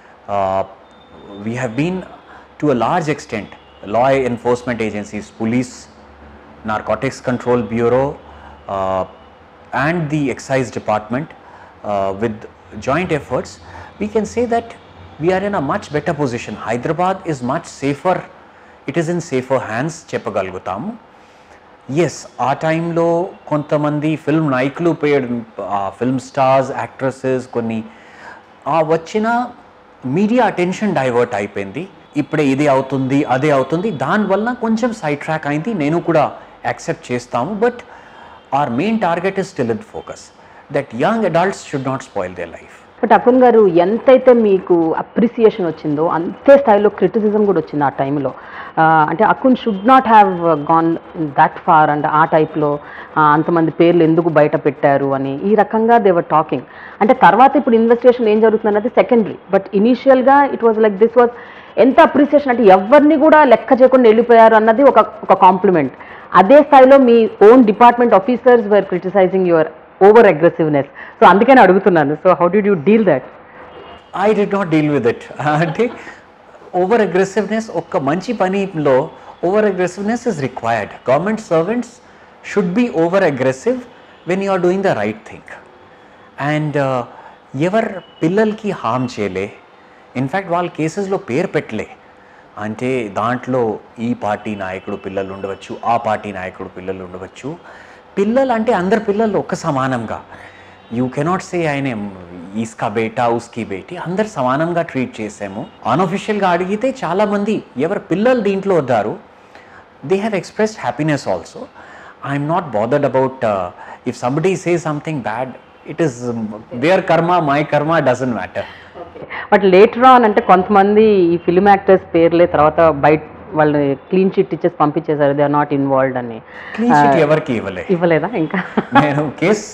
we have been to a large extent law enforcement agencies, police, narcotics control bureau, uh, and the excise department uh, with joint efforts, we can say that we are in a much better position. Hyderabad is much safer, it is in safer hands, చెప్పగలుగుతాము ఎస్ ఆ టైంలో కొంతమంది ఫిల్మ్ నాయకులు పేడ్ ఫిల్మ్ స్టార్స్ యాక్ట్రసెస్ కొన్ని ఆ వచ్చిన మీడియా అటెన్షన్ డైవర్ట్ అయిపోయింది ఇప్పుడే ఇది అవుతుంది అదే అవుతుంది దానివల్ల కొంచెం సైడ్ ట్రాక్ అయింది నేను కూడా యాక్సెప్ట్ చేస్తాము but our main target is still in focus that young adults should not spoil they life but Akun garu ఎంతైతే మీకు అప్రిసియేషన్ వచ్చిందో అంతే స్థాయిలో క్రిటిసిజం కూడా వచ్చింది ఆ టైంలో అంటే Akun should not have gone that far అంటే ఆ టైప్లో అంతమంది పేర్లు ఎందుకు బయట పెట్టారు అని ఈ రకంగా దేవర్ టాకింగ్ అంటే తర్వాత ఇప్పుడు ఇన్వెస్టిగేషన్ ఏం జరుగుతుంది అన్నది సెకండరీ బట్ ఇనీషియల్గా it was like this was ఎంత అప్రిసియేషన్ అంటే ఎవరిని కూడా లెక్క చేయకుండా వెళ్ళిపోయారు అన్నది ఒక ఒక కాంప్లిమెంట్ అదే స్థాయిలో మీ own department officers were criticizing your over aggressiveness so అందుకని అడుగుతున్నాను so how do you deal that I do not deal with it అంటే ఓవర్ అగ్రెసివ్నెస్ ఒక్క మంచి పనిలో over aggressiveness is required government servants should be over aggressive when you are doing the right thing and ఎవరు పిల్లలకి హామ్ చేయలే ఇన్ఫ్యాక్ట్ వాళ్ళ కేసెస్లో పేరు పెట్టలే అంటే దాంట్లో ఈ పార్టీ నాయకుడు పిల్లలు ఉండవచ్చు ఆ పార్టీ నాయకుడు పిల్లలు ఉండవచ్చు పిల్లలు అంటే అందరు పిల్లలు ఒక్క సమానంగా యూ కెనాట్ సే ఆయన ఈస్కా బేటా ఉస్కి బేటి అందరు సమానంగా ట్రీట్ చేసాము అన్అఫిషియల్గా అడిగితే చాలామంది ఎవరి పిల్లలు దీంట్లో వద్దారు they have expressed happiness also. I'm not bothered about uh, if somebody says something bad, it is um, their karma, my karma doesn't matter. But later on అంటే కొంతమంది ఈ ఫిల్మ్ యాక్టర్స్ పేర్లే తర్వాత బయట వాళ్ళు క్లీన్ చిట్ ఇచ్చేసి పంపించేశారు దే ఆర్ నాట్ ఇన్వాల్వ్డ్ అని క్లీన్ షీట్ ఎవరికి ఇవ్వలే ఇవ్వలేదా ఇంకా నేను case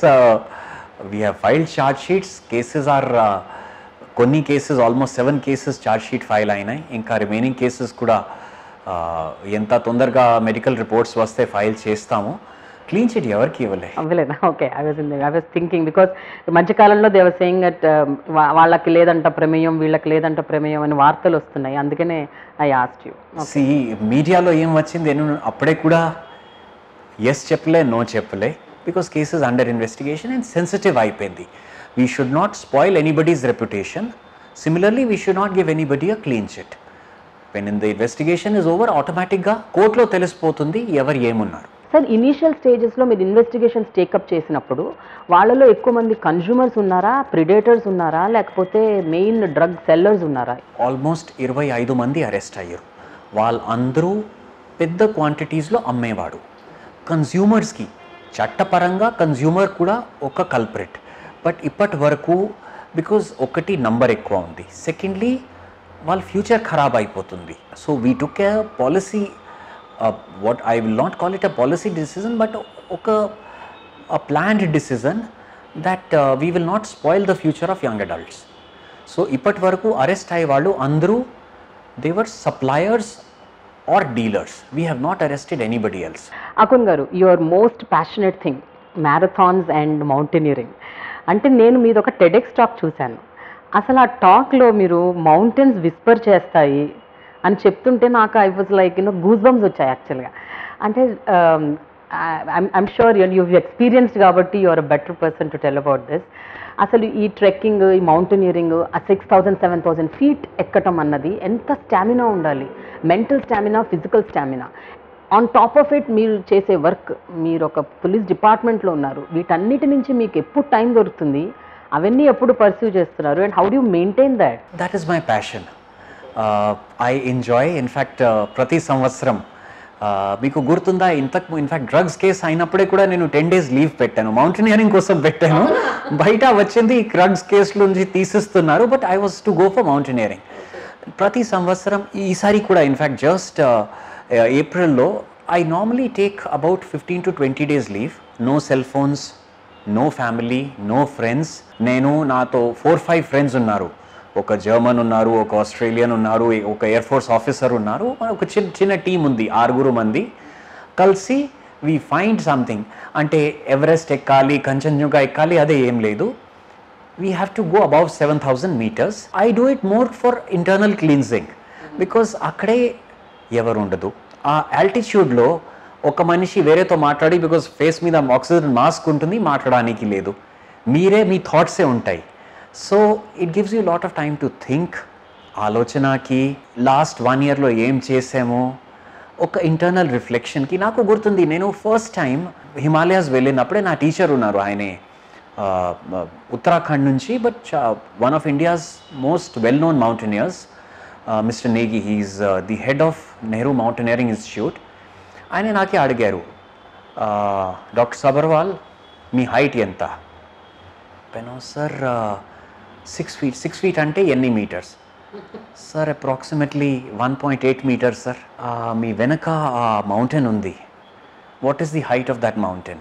we have filed charge sheets cases or కొన్ని cases almost seven cases charge sheet file అయినాయి ఇంకా రిమైనింగ్ కేసెస్ కూడా uh, ఎంత తొందరగా మెడికల్ రిపోర్ట్స్ వస్తే ఫైల్ చేస్తాము క్లీన్ షీట్ ఎవరికి ఇవ్వలే అవ్వలేదా okay I was in I was thinking because మధ్యకాలంలో దేవర్ సేయింగ్ దట్ వాళ్ళకి లేదంట ప్రమేయం వీళ్ళకి లేదంట ప్రమేయం అని వార్తలు వస్తున్నాయి అందుకనే ఐ ఆస్ట్ యూ సి మీడియాలో ఏం వచ్చింది నేను అప్పుడే కూడా ఎస్ చెప్పలే నో చెప్పలే because cases under investigation and sensitive అయిపోయింది we should not spoil anybody's reputation similarly we should not give anybody a clean chit when in the investigation is over ఆటోమేటిక్గా కోర్టులో తెలిసిపోతుంది ఎవరు ఏమున్నారు సార్ ఇనీషియల్ స్టేజెస్లో మీరు ఇన్వెస్టిగేషన్స్ టేకప్ చేసినప్పుడు వాళ్ళలో ఎక్కువ మంది కన్జ్యూమర్స్ ఉన్నారా ప్రిడేటర్స్ ఉన్నారా లేకపోతే మెయిన్ డ్రగ్ సెల్లర్స్ ఉన్నారా ఆల్మోస్ట్ ఇరవై ఐదు మంది అరెస్ట్ అయ్యారు వాళ్ళందరూ పెద్ద క్వాంటిటీస్లో అమ్మేవాడు కన్జ్యూమర్స్కి చట్టపరంగా కన్జ్యూమర్ కూడా ఒక కల్పరేట్ బట్ ఇప్పటి వరకు బికాజ్ ఒకటి నంబర్ ఎక్కువ ఉంది సెకండ్లీ వాళ్ళ ఫ్యూచర్ ఖరాబ్ అయిపోతుంది so we took a policy what I will not call it a policy decision but ఒక a planned decision that uh, we will not spoil the future of young adults. So ఇప్పటి వరకు అరెస్ట్ అయ్యే వాళ్ళు అందరూ they were suppliers or dealers we have not arrested anybody else Akun garu your most passionate thing marathons and mountaineering అంటే నేను మీది ఒక టెడెక్స్ టాక్ చూశాను అసలు ఆ టాక్లో మీరు మౌంటైన్స్ విస్పర్ చేస్తాయి అని చెప్తుంటే నాకు I was like you know goose bumps వచ్చాయి యాక్చువల్గా అంటే I'm sure you you experienced కాబట్టి you are a better person to tell about this అసలు ఈ ట్రెక్కింగ్ ఈ మౌంటైనీరింగ్ ఆ six thousand seven thousand feet ఎక్కటం అన్నది ఎంత స్టామినా ఉండాలి mental stamina physical stamina on top of it మీరు చేసే వర్క్ మీరు ఒక పోలీస్ డిపార్ట్మెంట్లో ఉన్నారు వీటన్నిటి నుంచి మీకు ఎప్పుడు టైం దొరుకుతుంది అవన్నీ ఎప్పుడు పర్సీవ్ చేస్తున్నారు and how do maintain that that is my passion I enjoy in fact ప్రతి సంవత్సరం uh, మీకు గుర్తుందా ఇంతకు ఇన్ఫ్యాక్ట్ డ్రగ్స్ కేసు అయినప్పుడే కూడా నేను టెన్ డేస్ లీవ్ పెట్టాను మౌంటైనియరింగ్ కోసం పెట్టాను బయట వచ్చింది డ్రగ్స్ కేసు నుంచి తీసిస్తున్నారు but I was to go for mountaineering ప్రతి సంవత్సరం ఈసారి కూడా ఇన్ఫ్యాక్ట్ జస్ట్ ఏప్రిల్లో I normally take about fifteen to twenty days leave no cell phones no family no friends నేను నాతో ఫోర్ ఫైవ్ ఫ్రెండ్స్ ఉన్నారు ఒక జర్మన్ ఉన్నారు ఒక ఆస్ట్రేలియన్ ఉన్నారు ఒక ఎయిర్ ఫోర్స్ ఆఫీసర్ ఉన్నారు ఒక చిన్న చిన్న టీం ఉంది ఆరుగురు మంది కలిసి వి ఫైండ్ సంథింగ్ అంటే ఎవరెస్ట్ ఎక్కాలి కంచన్జుగా ఎక్కాలి అదే ఏం లేదు we have to go above seven thousand meters I do it more for internal cleansing because అక్కడే ఎవరు ఉండదు ఆ ఆల్టిట్యూడ్లో ఒక మనిషి వేరేతో మాట్లాడి బికాస్ ఫేస్ మీద ఆక్సిజన్ మాస్క్ ఉంటుంది మాట్లాడడానికి లేదు మీరే మీ థాట్సే ఉంటాయి so it gives you lot of time to think ఆలోచనకి లాస్ట్ వన్ ఇయర్లో ఏం చేసామో ఒక ఇంటర్నల్ రిఫ్లెక్షన్కి నాకు గుర్తుంది నేను ఫస్ట్ టైం హిమాలయాస్ వెళ్ళినప్పుడే నా టీచర్ ఉన్నారు ఆయనే ఆ, ఆ, ఉత్తరాఖండ్ నుంచి but one of India's most well known mountaineers mister Negi he's the head of Nehru mountaineering institute ఆయన నాకే అడిగారు డాక్టర్ సబర్వాల్ మీ హైట్ ఎంత పెనో sir six feet six feet అంటే ఎన్ని metres sir approximately one point eight metres sir మీ వెనక ఆ మౌంటైన్ ఉంది what is the height of that mountain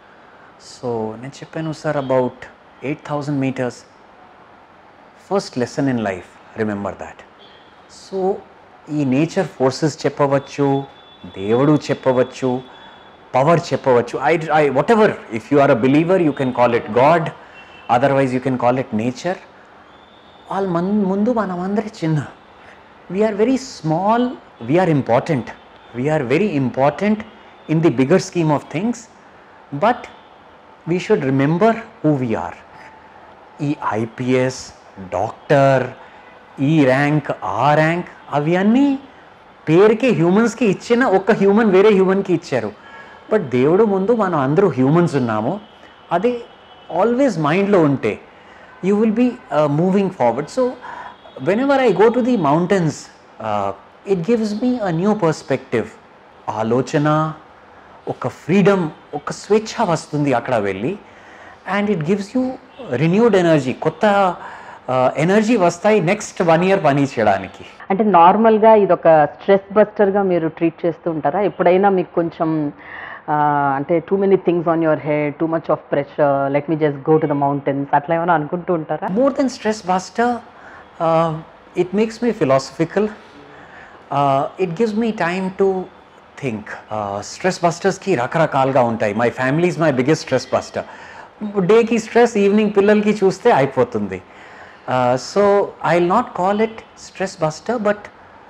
so నేను చెప్పాను sir about eight thousand metres first lesson in life remember that so ఈ నేచర్ ఫోర్సెస్ చెప్పవచ్చు దేవుడు చెప్పవచ్చు పవర్ చెప్పవచ్చు I I whatever if you are a believer you can call it God otherwise you can call it nature వాళ్ళ మన్ ముందు మనమందరి చిన్న we're very small we're important we're very important in the bigger scheme of things but we should remember who we're ఈ ఐపీఎస్ డాక్టర్ ఈ ర్యాంక్ ఆ ర్యాంక్ అవి అన్నీ పేరుకి హ్యూమన్స్కి ఇచ్చిన ఒక హ్యూమన్ వేరే హ్యూమన్కి ఇచ్చారు బట్ దేవుడు ముందు మనం అందరూ హ్యూమన్స్ ఉన్నాము అదే ఆల్వేస్ మైండ్లో ఉంటే you will be moving forward so whenever I go to the mountains it gives me a new perspective ఆలోచన ఒక ఫ్రీడమ్ ఒక స్వేచ్ఛ వస్తుంది అక్కడ వెళ్ళి and it gives you renewed energy కొత్త ఎనర్జీ వస్తాయి నెక్స్ట్ వన్ ఇయర్ పని చేయడానికి అంటే నార్మల్గా ఇది ఒక స్ట్రెస్ బస్టర్గా మీరు ట్రీట్ చేస్తూ ఉంటారా ఎప్పుడైనా మీకు కొంచెం ఆ, అంటే too many things on your head too much of pressure let me just go to the mountains అట్లా ఏమైనా అనుకుంటూ ఉంటారా more than stress buster uh, it makes me philosophical uh, it gives me time to think uh, stress busters కి రకరకాలుగా ఉంటాయి my family is my biggest stress buster డేకి స్ట్రెస్ ఈవినింగ్ పిల్లలకి చూస్తే అయిపోతుంది so I not call it stress buster but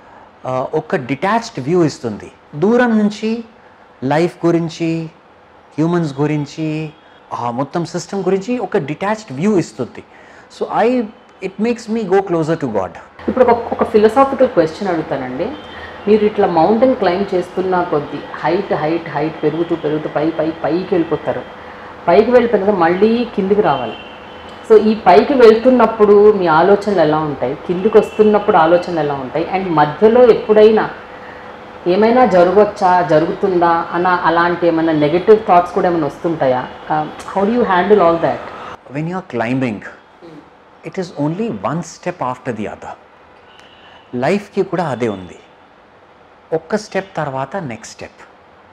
ఒక డిటాచ్డ్ వ్యూ ఇస్తుంది దూరం నుంచి లైఫ్ గురించి హ్యూమన్స్ గురించి ఆ మొత్తం సిస్టమ్ గురించి ఒక డిటాచ్డ్ వ్యూ ఇస్తుంది so I it makes me go closer to God ఇప్పుడు ఒక ఒక ఫిలసాఫికల్ క్వశ్చన్ అడుగుతానండి మీరు ఇట్లా మౌంటైన్ క్లైమ్ చేస్తున్న కొద్దీ హైట్ హైట్ హైట్ పెరుగుతూ పెరుగుతూ పై పై పైకి వెళ్ళిపోతారు పైకి వెళ్ళిపోయిన తర్వాత మళ్ళీ కిందికి రావాలి సో ఈ పైకి వెళ్తున్నప్పుడు మీ ఆలోచనలు ఎలా ఉంటాయి కిందికి వస్తున్నప్పుడు ఆలోచనలు ఎలా ఉంటాయి అండ్ మధ్యలో ఎప్పుడైనా ఏమైనా జరగవచ్చా జరుగుతుందా అన్న అలాంటి ఏమైనా నెగటివ్ థాట్స్ కూడా ఏమైనా వస్తుంటాయా how do you handle all that when you're climbing it is only one step after the other లైఫ్కి కూడా అదే ఉంది ఒక్క స్టెప్ తర్వాత నెక్స్ట్ స్టెప్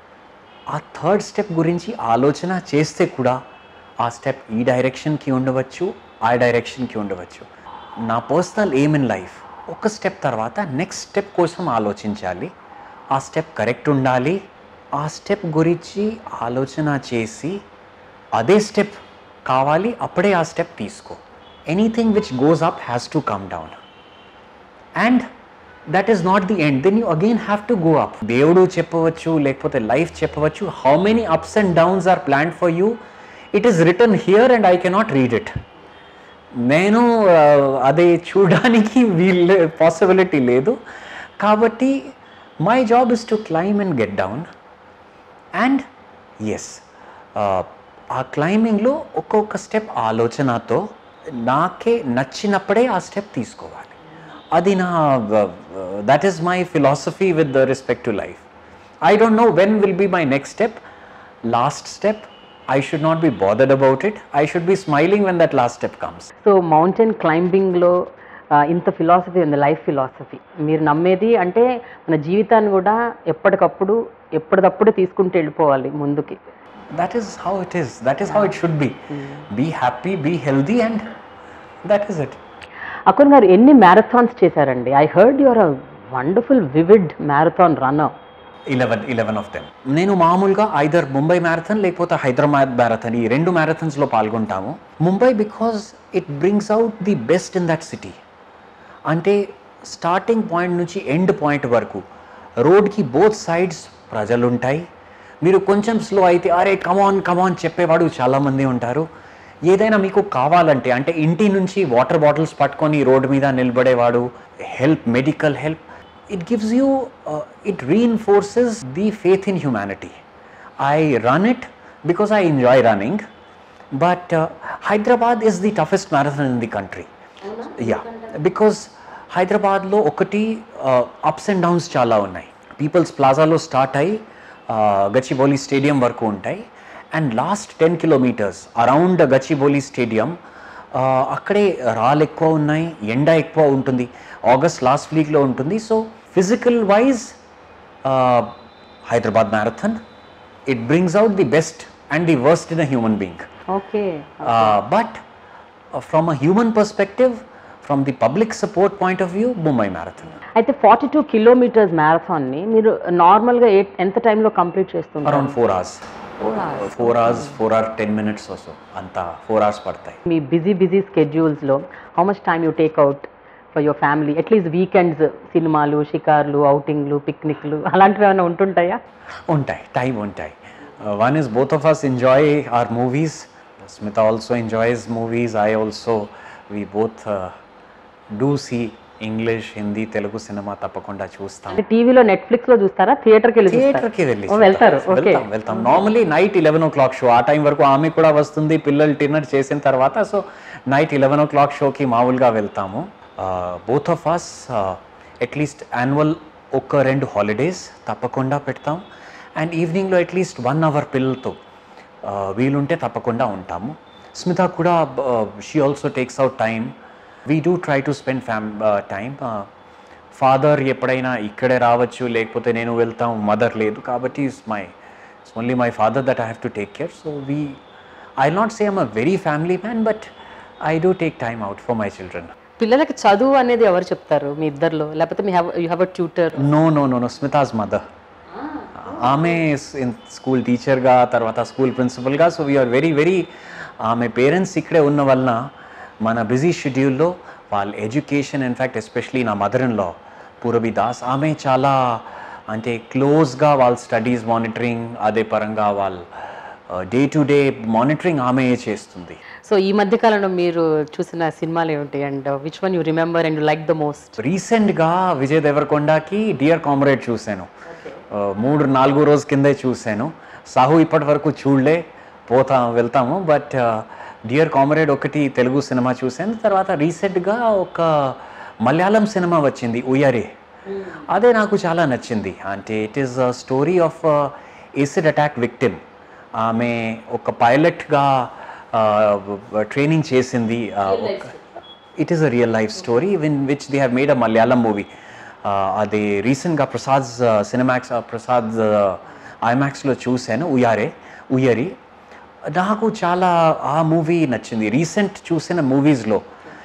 ఆ థర్డ్ స్టెప్ గురించి ఆలోచన చేస్తే కూడా ఆ స్టెప్ ఈ డైరెక్షన్కి ఉండవచ్చు ఆ డైరెక్షన్కి ఉండవచ్చు నా పర్సనల్ ఎయిమ్ ఇన్ లైఫ్ ఒక స్టెప్ తర్వాత నెక్స్ట్ స్టెప్ కోసం ఆలోచించాలి ఆ స్టెప్ కరెక్ట్ ఉండాలి ఆ స్టెప్ గురించి ఆలోచన చేసి అదే స్టెప్ కావాలి అప్పుడే ఆ స్టెప్ తీసుకో anything which goes up has to come down and that is not the end then you again have to go up దేవుడు చెప్పవచ్చు లేకపోతే లైఫ్ చెప్పవచ్చు how many ups and downs are plan for you it is written here and I cannot read it నేను ఆ, అది చూడడానికి వీల్ పాసిబిలిటీ లేదు కాబట్టి my job is to climb and get down and ఎస్ ఆ క్లైంబింగ్లో ఒక్కొక్క స్టెప్ ఆలోచనతో నాకే నచ్చినప్పుడే ఆ స్టెప్ తీసుకోవాలి అది నా that is my philosophy with respect to life I don't know when will be my next step last step I should not be bothered about it I should be smiling when that last step comes so mountain క్లైంబింగ్లో ఇంత ఫిలాసఫీ ఉంది లైఫ్ ఫిలాసఫీ మీరు నమ్మేది అంటే మన జీవితాన్ని కూడా ఎప్పటికప్పుడు ఎప్పటికప్పుడు తీసుకుంటూ వెళ్ళిపోవాలి ముందుకి that is how it is that is how it should be be happy be healthy and that is it Akun గారు ఎన్ని మ్యారథాన్స్ చేశారండి I heard your a wonderful vivid marathon runner eleven eleven of them నేను మామూలుగా ఐదర్ ముంబై మ్యారథాన్ లేకపోతే హైదరాబాద్ మ్యారథాన్ ఈ రెండు మ్యారథాన్స్లో పాల్గొంటాము Mumbai because it brings out the best in that city అంటే స్టార్టింగ్ పాయింట్ నుంచి ఎండ్ పాయింట్ వరకు రోడ్కి బోత్ సైడ్స్ ప్రజలు ఉంటాయి మీరు కొంచెం స్లో అయితే అరే కమాన్ కమాన్ చెప్పేవాడు చాలామంది ఉంటారు ఏదైనా మీకు కావాలంటే అంటే ఇంటి నుంచి వాటర్ బాటిల్స్ పట్టుకొని రోడ్డు మీద నిలబడేవాడు help medical help it gives you uh, it reinforces the faith in humanity i run it because i enjoy running but uh, hyderabad is the toughest marathon in the country yeah because హైదరాబాద్లో ఒకటి అప్స్ అండ్ డౌన్స్ చాలా ఉన్నాయి పీపుల్స్ ప్లాజాలో స్టార్ట్ అయ్యి గచ్చిబౌలి స్టేడియం వరకు ఉంటాయి and last ten kilometres around Gachibowli stadium అక్కడే రాళ్ళు ఎక్కువ ఉన్నాయి ఎండ ఎక్కువ ఉంటుంది ఆగస్ట్ లాస్ట్ వీక్లో ఉంటుంది so physical wise Hyderabad marathon it brings out the best and the worst in a human being okay but from a human perspective from the public support point of view Mumbai marathon అయితే ఫార్టీ టూ కిలోమీటర్స్ మ్యారథాన్ని మీరు నార్మల్గా ఏ ఎంత టైంలో కంప్లీట్ చేస్తుంటారు around four hours four hours four hour ten minutes వస్తు అంతా ఫోర్ అవర్స్ పడతాయి మీ బిజీ బిజీ స్కెడ్యూల్స్లో how much time you take out for your family at least weekends సినిమాలు షికార్లు అవుటింగ్లు పిక్నిక్లు అలాంటివి ఏమైనా ఉంటుంటాయా ఉంటాయి టైం ఉంటాయి one is both of us enjoy are movies Smita also enjoys movies I also we both do see English Hindi Telugu cinema తప్పకుండా చూస్తాం అంటే టీవీలో నెట్ఫ్లిక్స్ లో చూస్తారా థియేటర్కి వెళ్ళి చూస్తారా థియేటర్కి వెళ్ళి ఓ, వెళ్తారు ఓకే వెళ్తాం వెళ్తాం normally night eleven o'clock show ఆ టైం వరకు ఆమె కూడా వస్తుంది పిల్లలు డిన్నర్ చేసిన తర్వాత so night eleven o'clock షోకి మామూలుగా వెళ్తాము both of us at least annual ఒక రెండు హాలిడేస్ తప్పకుండా పెడతాం అండ్ ఈవినింగ్లో అట్లీస్ట్ వన్ అవర్ పిల్లలతో uh, వీలుంటే తప్పకుండా ఉంటాము స్మిత కూడా she also takes out time we do try to spend fam time father ఎప్పుడైనా ఇక్కడే రావచ్చు లేకపోతే నేను వెళ్తాం మదర్ లేదు కాబట్టి it's my it's only my father that I have to take care so we I not say am a very family man but I do take time out for my children పిల్లలకి చదువు అనేది ఎవరు చెప్తారు మీ ఇద్దరిలో లేకపోతే మీ have you have a tutor no no no no Smita's mother ఆమె స్కూల్ టీచర్గా తర్వాత స్కూల్ ప్రిన్సిపల్గా సో వీఆర్ వెరీ వెరీ ఆమె పేరెంట్స్ ఇక్కడే ఉన్న వలన మన బిజీ షెడ్యూల్లో వాళ్ళ ఎడ్యుకేషన్ ఇన్ఫ్యాక్ట్ ఎస్పెషలీ నా mother in law Purabi Das ఆమె చాలా అంటే క్లోజ్గా వాళ్ళ స్టడీస్ మానిటరింగ్ అదే పరంగా వాళ్ళ డే టు డే మానిటరింగ్ ఆమె చేస్తుంది సో ఈ మధ్య కాలంలో మీరు చూసిన సినిమాలు ఏమిటి and which one you remember and like the most రీసెంట్గా విజయ్ దేవరకొండకి డియర్ కామ్రేడ్ చూశాను ఆ, మూడు నాలుగు రోజు కిందే చూశాను సాహు ఇప్పటి వరకు చూడలే పోతా వెళ్తాము బట్ డియర్ కామ్రేడ్ ఒకటి తెలుగు సినిమా చూశాను తర్వాత రీసెంట్గా ఒక మలయాళం సినిమా వచ్చింది ఉయ్యారే అదే నాకు చాలా నచ్చింది అంటే it is a story of acid attack victim ఆమె ఒక పైలట్గా ట్రైనింగ్ చేసింది ఆ, ఒక it is a real life story in which they have made a Malayalam movie అది రీసెంట్గా ప్రసాద్ సినిమాక్స్ ప్రసాద్ ఐమాక్స్లో చూశాను ఉయారే ఉయ్యరి నాకు చాలా ఆ మూవీ నచ్చింది రీసెంట్ చూసిన మూవీస్లో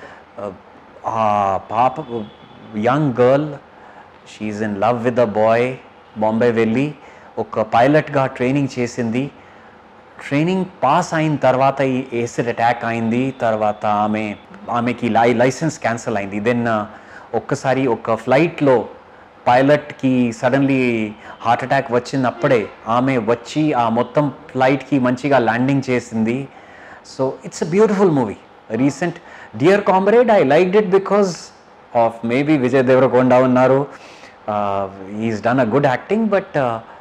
ఆ పాప young girl she's in love with the boy Bombay వెళ్ళి ఒక పైలట్గా ట్రైనింగ్ చేసింది ట్రైనింగ్ పాస్ అయిన తర్వాత ఈ ఏసిడ్ అటాక్ అయింది తర్వాత ఆమె ఆమెకి లై లైసెన్స్ క్యాన్సిల్ అయింది దెన్ ఒక్కసారి ఒక ఫ్లైట్లో పైలట్కి సడన్లీ హార్ట్ అటాక్ వచ్చినప్పుడే ఆమె వచ్చి ఆ మొత్తం ఫ్లైట్కి మంచిగా ల్యాండింగ్ చేసింది so it's a beautiful movie recent Dear Comrade I like it because of maybe Vijay Devarakonda ఉన్నారు is done a good acting but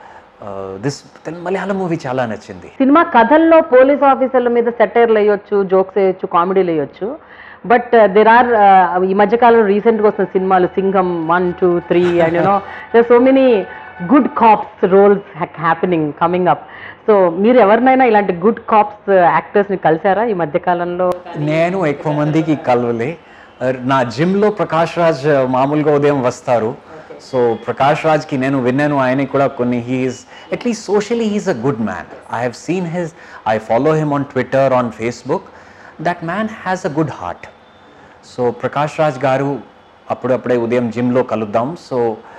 this Malayalam movie చాలా నచ్చింది సినిమా కథల్లో పోలీస్ ఆఫీసర్ల మీద సెటైర్లు వేయొచ్చు జోక్స్ వేయొచ్చు కామెడీలు వేయొచ్చు బట్ దెర్ ఆర్ ఈ మధ్యకాలంలో రీసెంట్గా వస్తున్న సినిమాలు Singam one two three and you know there so many good cops roles happening coming up so మీరు ఎవరినైనా ఇలాంటి గుడ్ కాప్స్ యాక్టర్స్ని కలిసారా ఈ మధ్యకాలంలో నేను ఎక్కువ మందికి కలవలే నా జిమ్లో ప్రకాష్ రాజ్ మామూలుగా ఉదయం వస్తారు సో ప్రకాష్ రాజ్కి నేను విన్నాను ఆయన కూడా కొన్ని he's at least socially he's a good man I have seen his I follow him on Twitter on Facebook that man has a good heart so Prakash Raj గారు అప్పుడప్పుడే ఉదయం జిమ్లో కలుద్దాం సో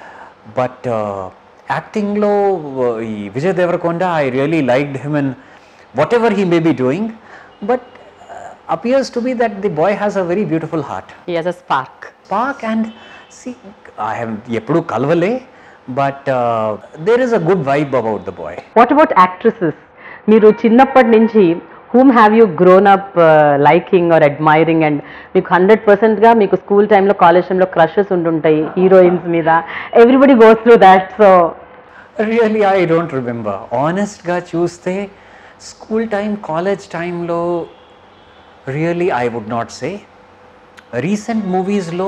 బట్ యాక్టింగ్లో ఈ Vijay Devarakonda I really liked him in whatever he may be doing but appears to be that the boy has a very beautiful heart. He has a spark Spark and see, I have ఎప్పుడు కలవలే but there is a good vibe about the boy what about actresses మీరు చిన్నప్పటి నుంచి whom have you grown up liking or admiring and మీకు హండ్రెడ్ పర్సెంట్గా మీకు స్కూల్ టైంలో కాలేజ్ టైంలో క్రషెస్ ఉంటుంటాయి హీరోయిన్స్ మీద everybody goes through that so really I don't remember ఆనెస్ట్గా చూస్తే స్కూల్ టైం కాలేజ్ టైంలో really I would not say recent మూవీస్లో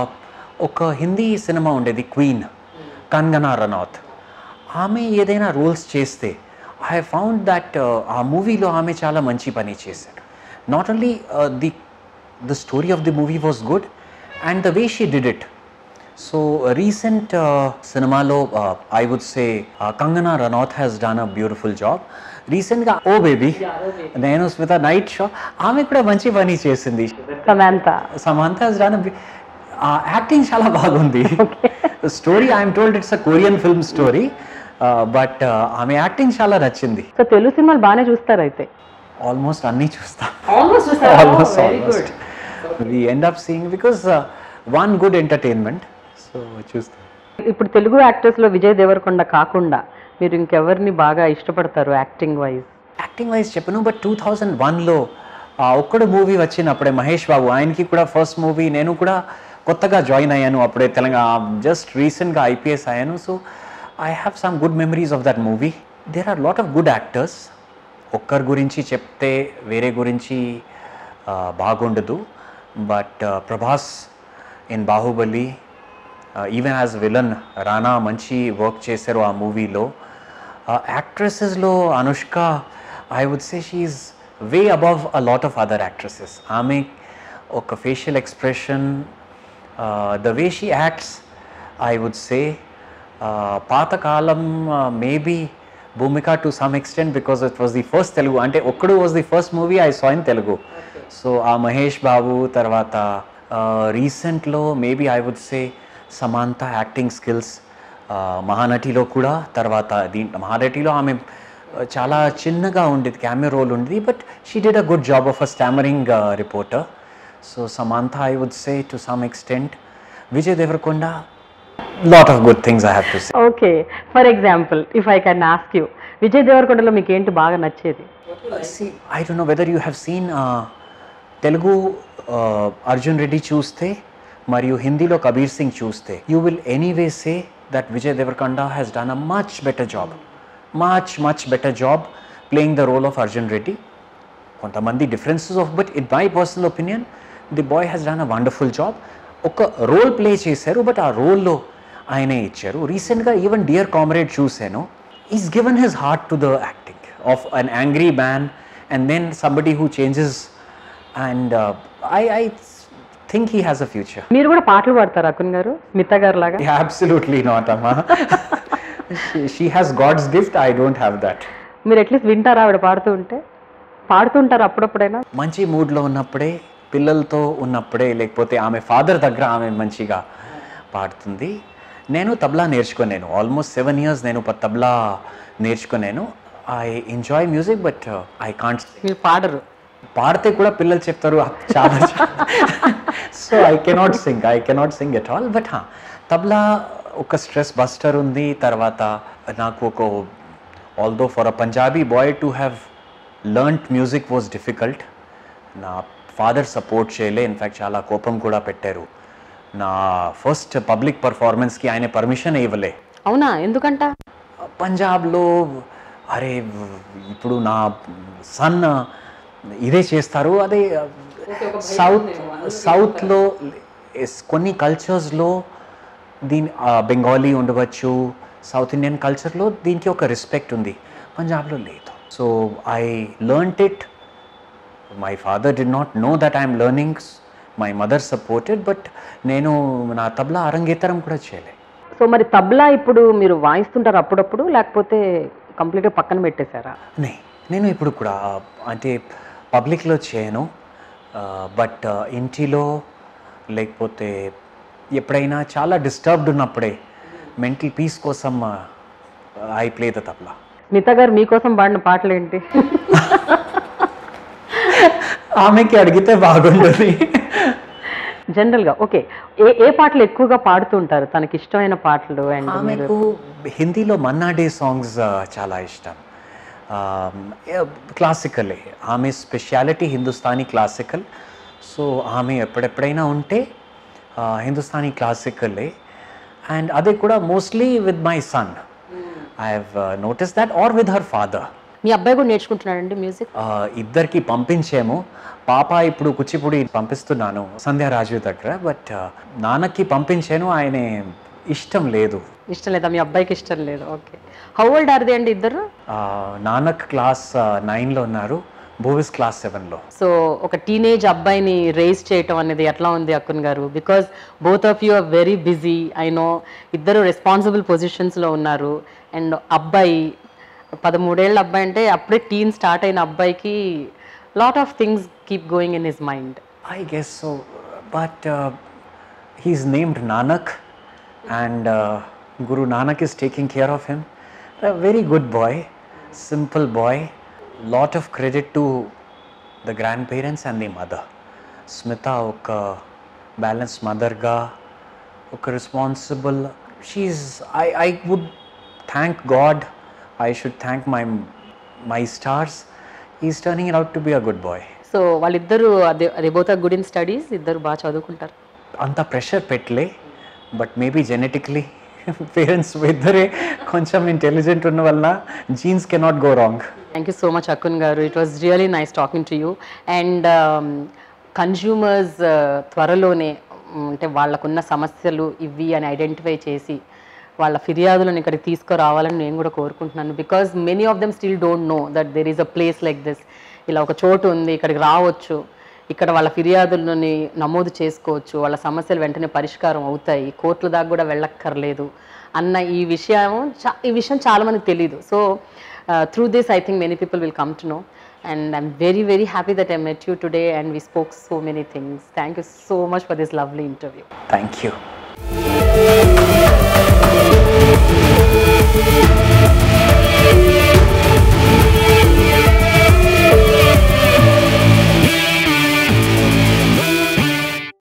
ఒక హిందీ సినిమా ఉండేది క్వీన్ కంగనా రనౌత్ ఆమె ఏదైనా రోల్స్ చేస్తే ఐ ఫౌండ్ దట్ ఆ మూవీలో ఆమె చాలా మంచి పని చేశాడు not only the the story of the movie was good and the way she did it so recent సినిమాలో I would say Kangana Ranaut has done a beautiful job రీసెంట్గా ఓ బేబీ నేను స్మిత నైట్ షో ఆమె కూడా మంచి పని చేసింది Samantha Samantha has done acting చాలా బాగుంది story I'm told it's a Korean film story but ఆమె యాక్టింగ్ చాలా నచ్చింది సో తెలుగు సినిమాలు బాగానే చూస్తారు అయితే ఆల్మోస్ట్ అన్నీ చూస్తాం almost almost almost we end up seeing because one good entertainment so చూస్తాం ఇప్పుడు తెలుగు యాక్టర్స్లో విజయ్ దేవరకొండ కాకుండా మీరు ఇంకెవరిని బాగా ఇష్టపడతారు యాక్టింగ్ వైజ్ యాక్టింగ్ వైజ్ చెప్పను బట్ టూ థౌజండ్ వన్లో ఒక్కడు మూవీ వచ్చినప్పుడే మహేష్ బాబు ఆయనకి కూడా ఫస్ట్ మూవీ నేను కూడా కొత్తగా జాయిన్ అయ్యాను అప్పుడే తెలంగాణ జస్ట్ రీసెంట్గా ఐపీఎస్ అయ్యాను so I have some good memories of that movie there are lot of good actors ఒక్కరి గురించి చెప్తే వేరే గురించి ఆ, బాగుండదు but Prabhas in Baahubali even as villain Rana మంచి వర్క్ చేశారు ఆ మూవీలో యాక్ట్రెసెస్లో Anushka I would say she's way above a lot of other actresses ఆమె ఒక facial expression the way she acts I would say పాతకాలం maybe Bhumika to some extent because it was the first Telugu అంటే Okkadu was the first movie I saw in Telugu so ఆ మహేష్ బాబు తర్వాత రీసెంట్లో maybe I would say Samantha acting skills మహానటిలో కూడా తర్వాత దీంట్లో మహానటిలో ఆమె uh, చాలా చిన్నగా ఉండేది క్యామెరా రోల్ ఉండేది but she did a good job of a stammering reporter so Samantha I would say to some extent Vijay Devarakonda lot of good things I have to say okay for example if I can ask you Vijay దేవరకొండలో మీకు ఏంటి బాగా నచ్చేది see, I don't know whether you have seen uh, Telugu Arjun Reddy చూస్తే మరియు హిందీలో కబీర్ సింగ్ చూస్తే you will anyway say that Vijay Devarakonda has done a much better job much much better job playing the role of Arjun Reddy కొంతమంది differences of but it my personal opinion the boy has done a wonderful job ఒక రోల్ ప్లే చేశారు బట్ ఆ రోల్లో ఆయనే ఇచ్చారు రీసెంట్గా ఈవెన్ డియర్ కామ్రేడ్ చూశాను is given his heart to the acting of an angry man and then somebody who changes and I I think he has a future మీరు కూడా పాటలు పాడతారు అకున్ గారు స్మిత గారు లాగా అబ్సల్యూట్లీ నాట్ అమ్మా she has God's gift I don't have that మీరు అట్లీస్ట్ వింటారా ఆవిడ పాడుతూ ఉంటే పాడుతుంటారు అప్పుడప్పుడైనా మంచి మూడ్లో ఉన్నప్పుడే పిల్లలతో ఉన్నప్పుడే లేకపోతే ఆమె ఫాదర్ దగ్గర ఆమె మంచిగా పాడుతుంది నేను తబలా నేర్చుకున్నాను ఆల్మోస్ట్ సెవెన్ ఇయర్స్ నేను ప- తబలా నేర్చుకున్నాను I enjoy music but I can't మీరు పాడరు పాడితే కూడా పిల్లలు చెప్తారు "ఆ, చాలా so I cannot sing I cannot sing at all but tabla ఒక స్ట్రెస్ బస్టర్ ఉంది తర్వాత నాకు ఒక although for a Punjabi boy to have learnt music was difficult నా ఫాదర్ సపోర్ట్ చేయలే ఇన్ఫ్యాక్ట్ చాలా కోపం కూడా పెట్టారు నా ఫస్ట్ పబ్లిక్ పర్ఫార్మెన్స్కి ఆయన పర్మిషన్ ఇవ్వలే అవునా ఎందుకంట పంజాబ్లో అరే ఇప్పుడు నా సన్ ఇదే చేస్తారు అదే సౌత్ సౌత్లో కొన్ని కల్చర్స్లో దీని ఆ, బెంగాలీ ఉండవచ్చు సౌత్ ఇండియన్ కల్చర్లో దీనికి ఒక రెస్పెక్ట్ ఉంది పంజాబ్లో లేదు so I learnt it my father did not know that I'm learning my mother supported but నేను నా తబలా అరంగేతరం కూడా చేయలే సో మరి తబలా ఇప్పుడు మీరు వాయిస్తుంటారు అప్పుడప్పుడు లేకపోతే కంప్లీట్గా పక్కన పెట్టేశారా నే నేను ఇప్పుడు కూడా అంటే పబ్లిక్లో చేయను బట్ ఇంటిలో లేకపోతే ఎప్పుడైనా చాలా డిస్టర్బ్డ్ ఉన్నప్పుడే మెంటల్ పీస్ కోసం I play the tabla Smita గారు మీకోసం పాడిన పాటలు ఏంటి ఆమెకి అడిగితే బాగుంటుంది జనరల్గా ఓకే ఏ ఏ పాటలు ఎక్కువగా పాడుతూ ఉంటారు తనకి ఇష్టమైన పాటలు అండ్ ఆమెకు హిందీలో మన్నా డే సాంగ్స్ చాలా ఇష్టం క్లాసికలే ఆమె స్పెషాలిటీ హిందుస్థానీ క్లాసికల్ సో ఆమె ఎప్పుడెప్పుడైనా ఉంటే ఆ, హిందుస్థానీ క్లాసికలే అండ్ అదే కూడా mostly with my son I have notice that or with her father మీ అబ్బాయి కూడా నేర్చుకుంటున్నాడండి మ్యూజిక్ ఇద్దరికి పంపించాము పాప ఇప్పుడు కుచిపుడి పంపిస్తున్నాను సంధ్యారాజు దగ్గర బట్ నాన్నకి పంపించాను ఆయన ఇష్టం లేదు ఇష్టం లేదా మీ అబ్బాయికి ఇష్టం లేదు okay how old are they అండి ఇద్దరు ఆ, నానక్ క్లాస్ నైన్లో ఉన్నారు భూవిస్ క్లాస్ సెవెన్లో సో ఒక టీనేజ్ అబ్బాయిని రేస్ చేయటం అనేది ఎట్లా ఉంది అక్కున్ గారు because both of you are very busy I know ఇద్దరు రెస్పాన్సిబుల్ పొజిషన్స్లో ఉన్నారు అండ్ అబ్బాయి పదమూడేళ్ళ అబ్బాయి అంటే అప్పుడే టీన్ స్టార్ట్ అయిన అబ్బాయికి lot of things keep going in his mind I guess so but he's named Nanak and Guru Nanak is taking care of him very good boy simple boy lot of credit to the grandparents and the mother Smita ఒక బ్యాలెన్స్ మదర్గా ఒక responsible she I I would thank God I should thank my my stars is turning out to be a good boy so వాళ్ళిద్దరూ అదే అదే బోత్ గుడ్ ఇన్ స్టడీస్ ఇద్దరు బాగా చదువుకుంటారు అంత ప్రెషర్ పెట్టలే బట్ మేబీ జెనెటిక్లీ పేరెంట్స్ ఇద్దరే కొంచెం ఇంటెలిజెంట్ ఉన్న వల్ల genes cannot go wrong thank you so much Akun గారు it was really nice talking to you and consumers త్వరలోనే um, అంటే వాళ్ళకున్న సమస్యలు ఇవి అని ఐడెంటిఫై చేసి వాళ్ళ ఫిర్యాదులను ఇక్కడికి తీసుకురావాలని నేను కూడా కోరుకుంటున్నాను because many of them still don't know that there is a place like this ఇలా ఒక చోటు ఉంది ఇక్కడికి రావచ్చు ఇక్కడ వాళ్ళ ఫిర్యాదులని నమోదు చేసుకోవచ్చు వాళ్ళ సమస్యలు వెంటనే పరిష్కారం అవుతాయి కోర్టుల దాకా కూడా వెళ్ళక్కర్లేదు అన్న ఈ విషయం చా ఈ విషయం చాలా మందికి తెలియదు so through this I think many people will come to know and I'm very very happy that I met you today and we spoke so many things thank you so much for this lovely interview thank you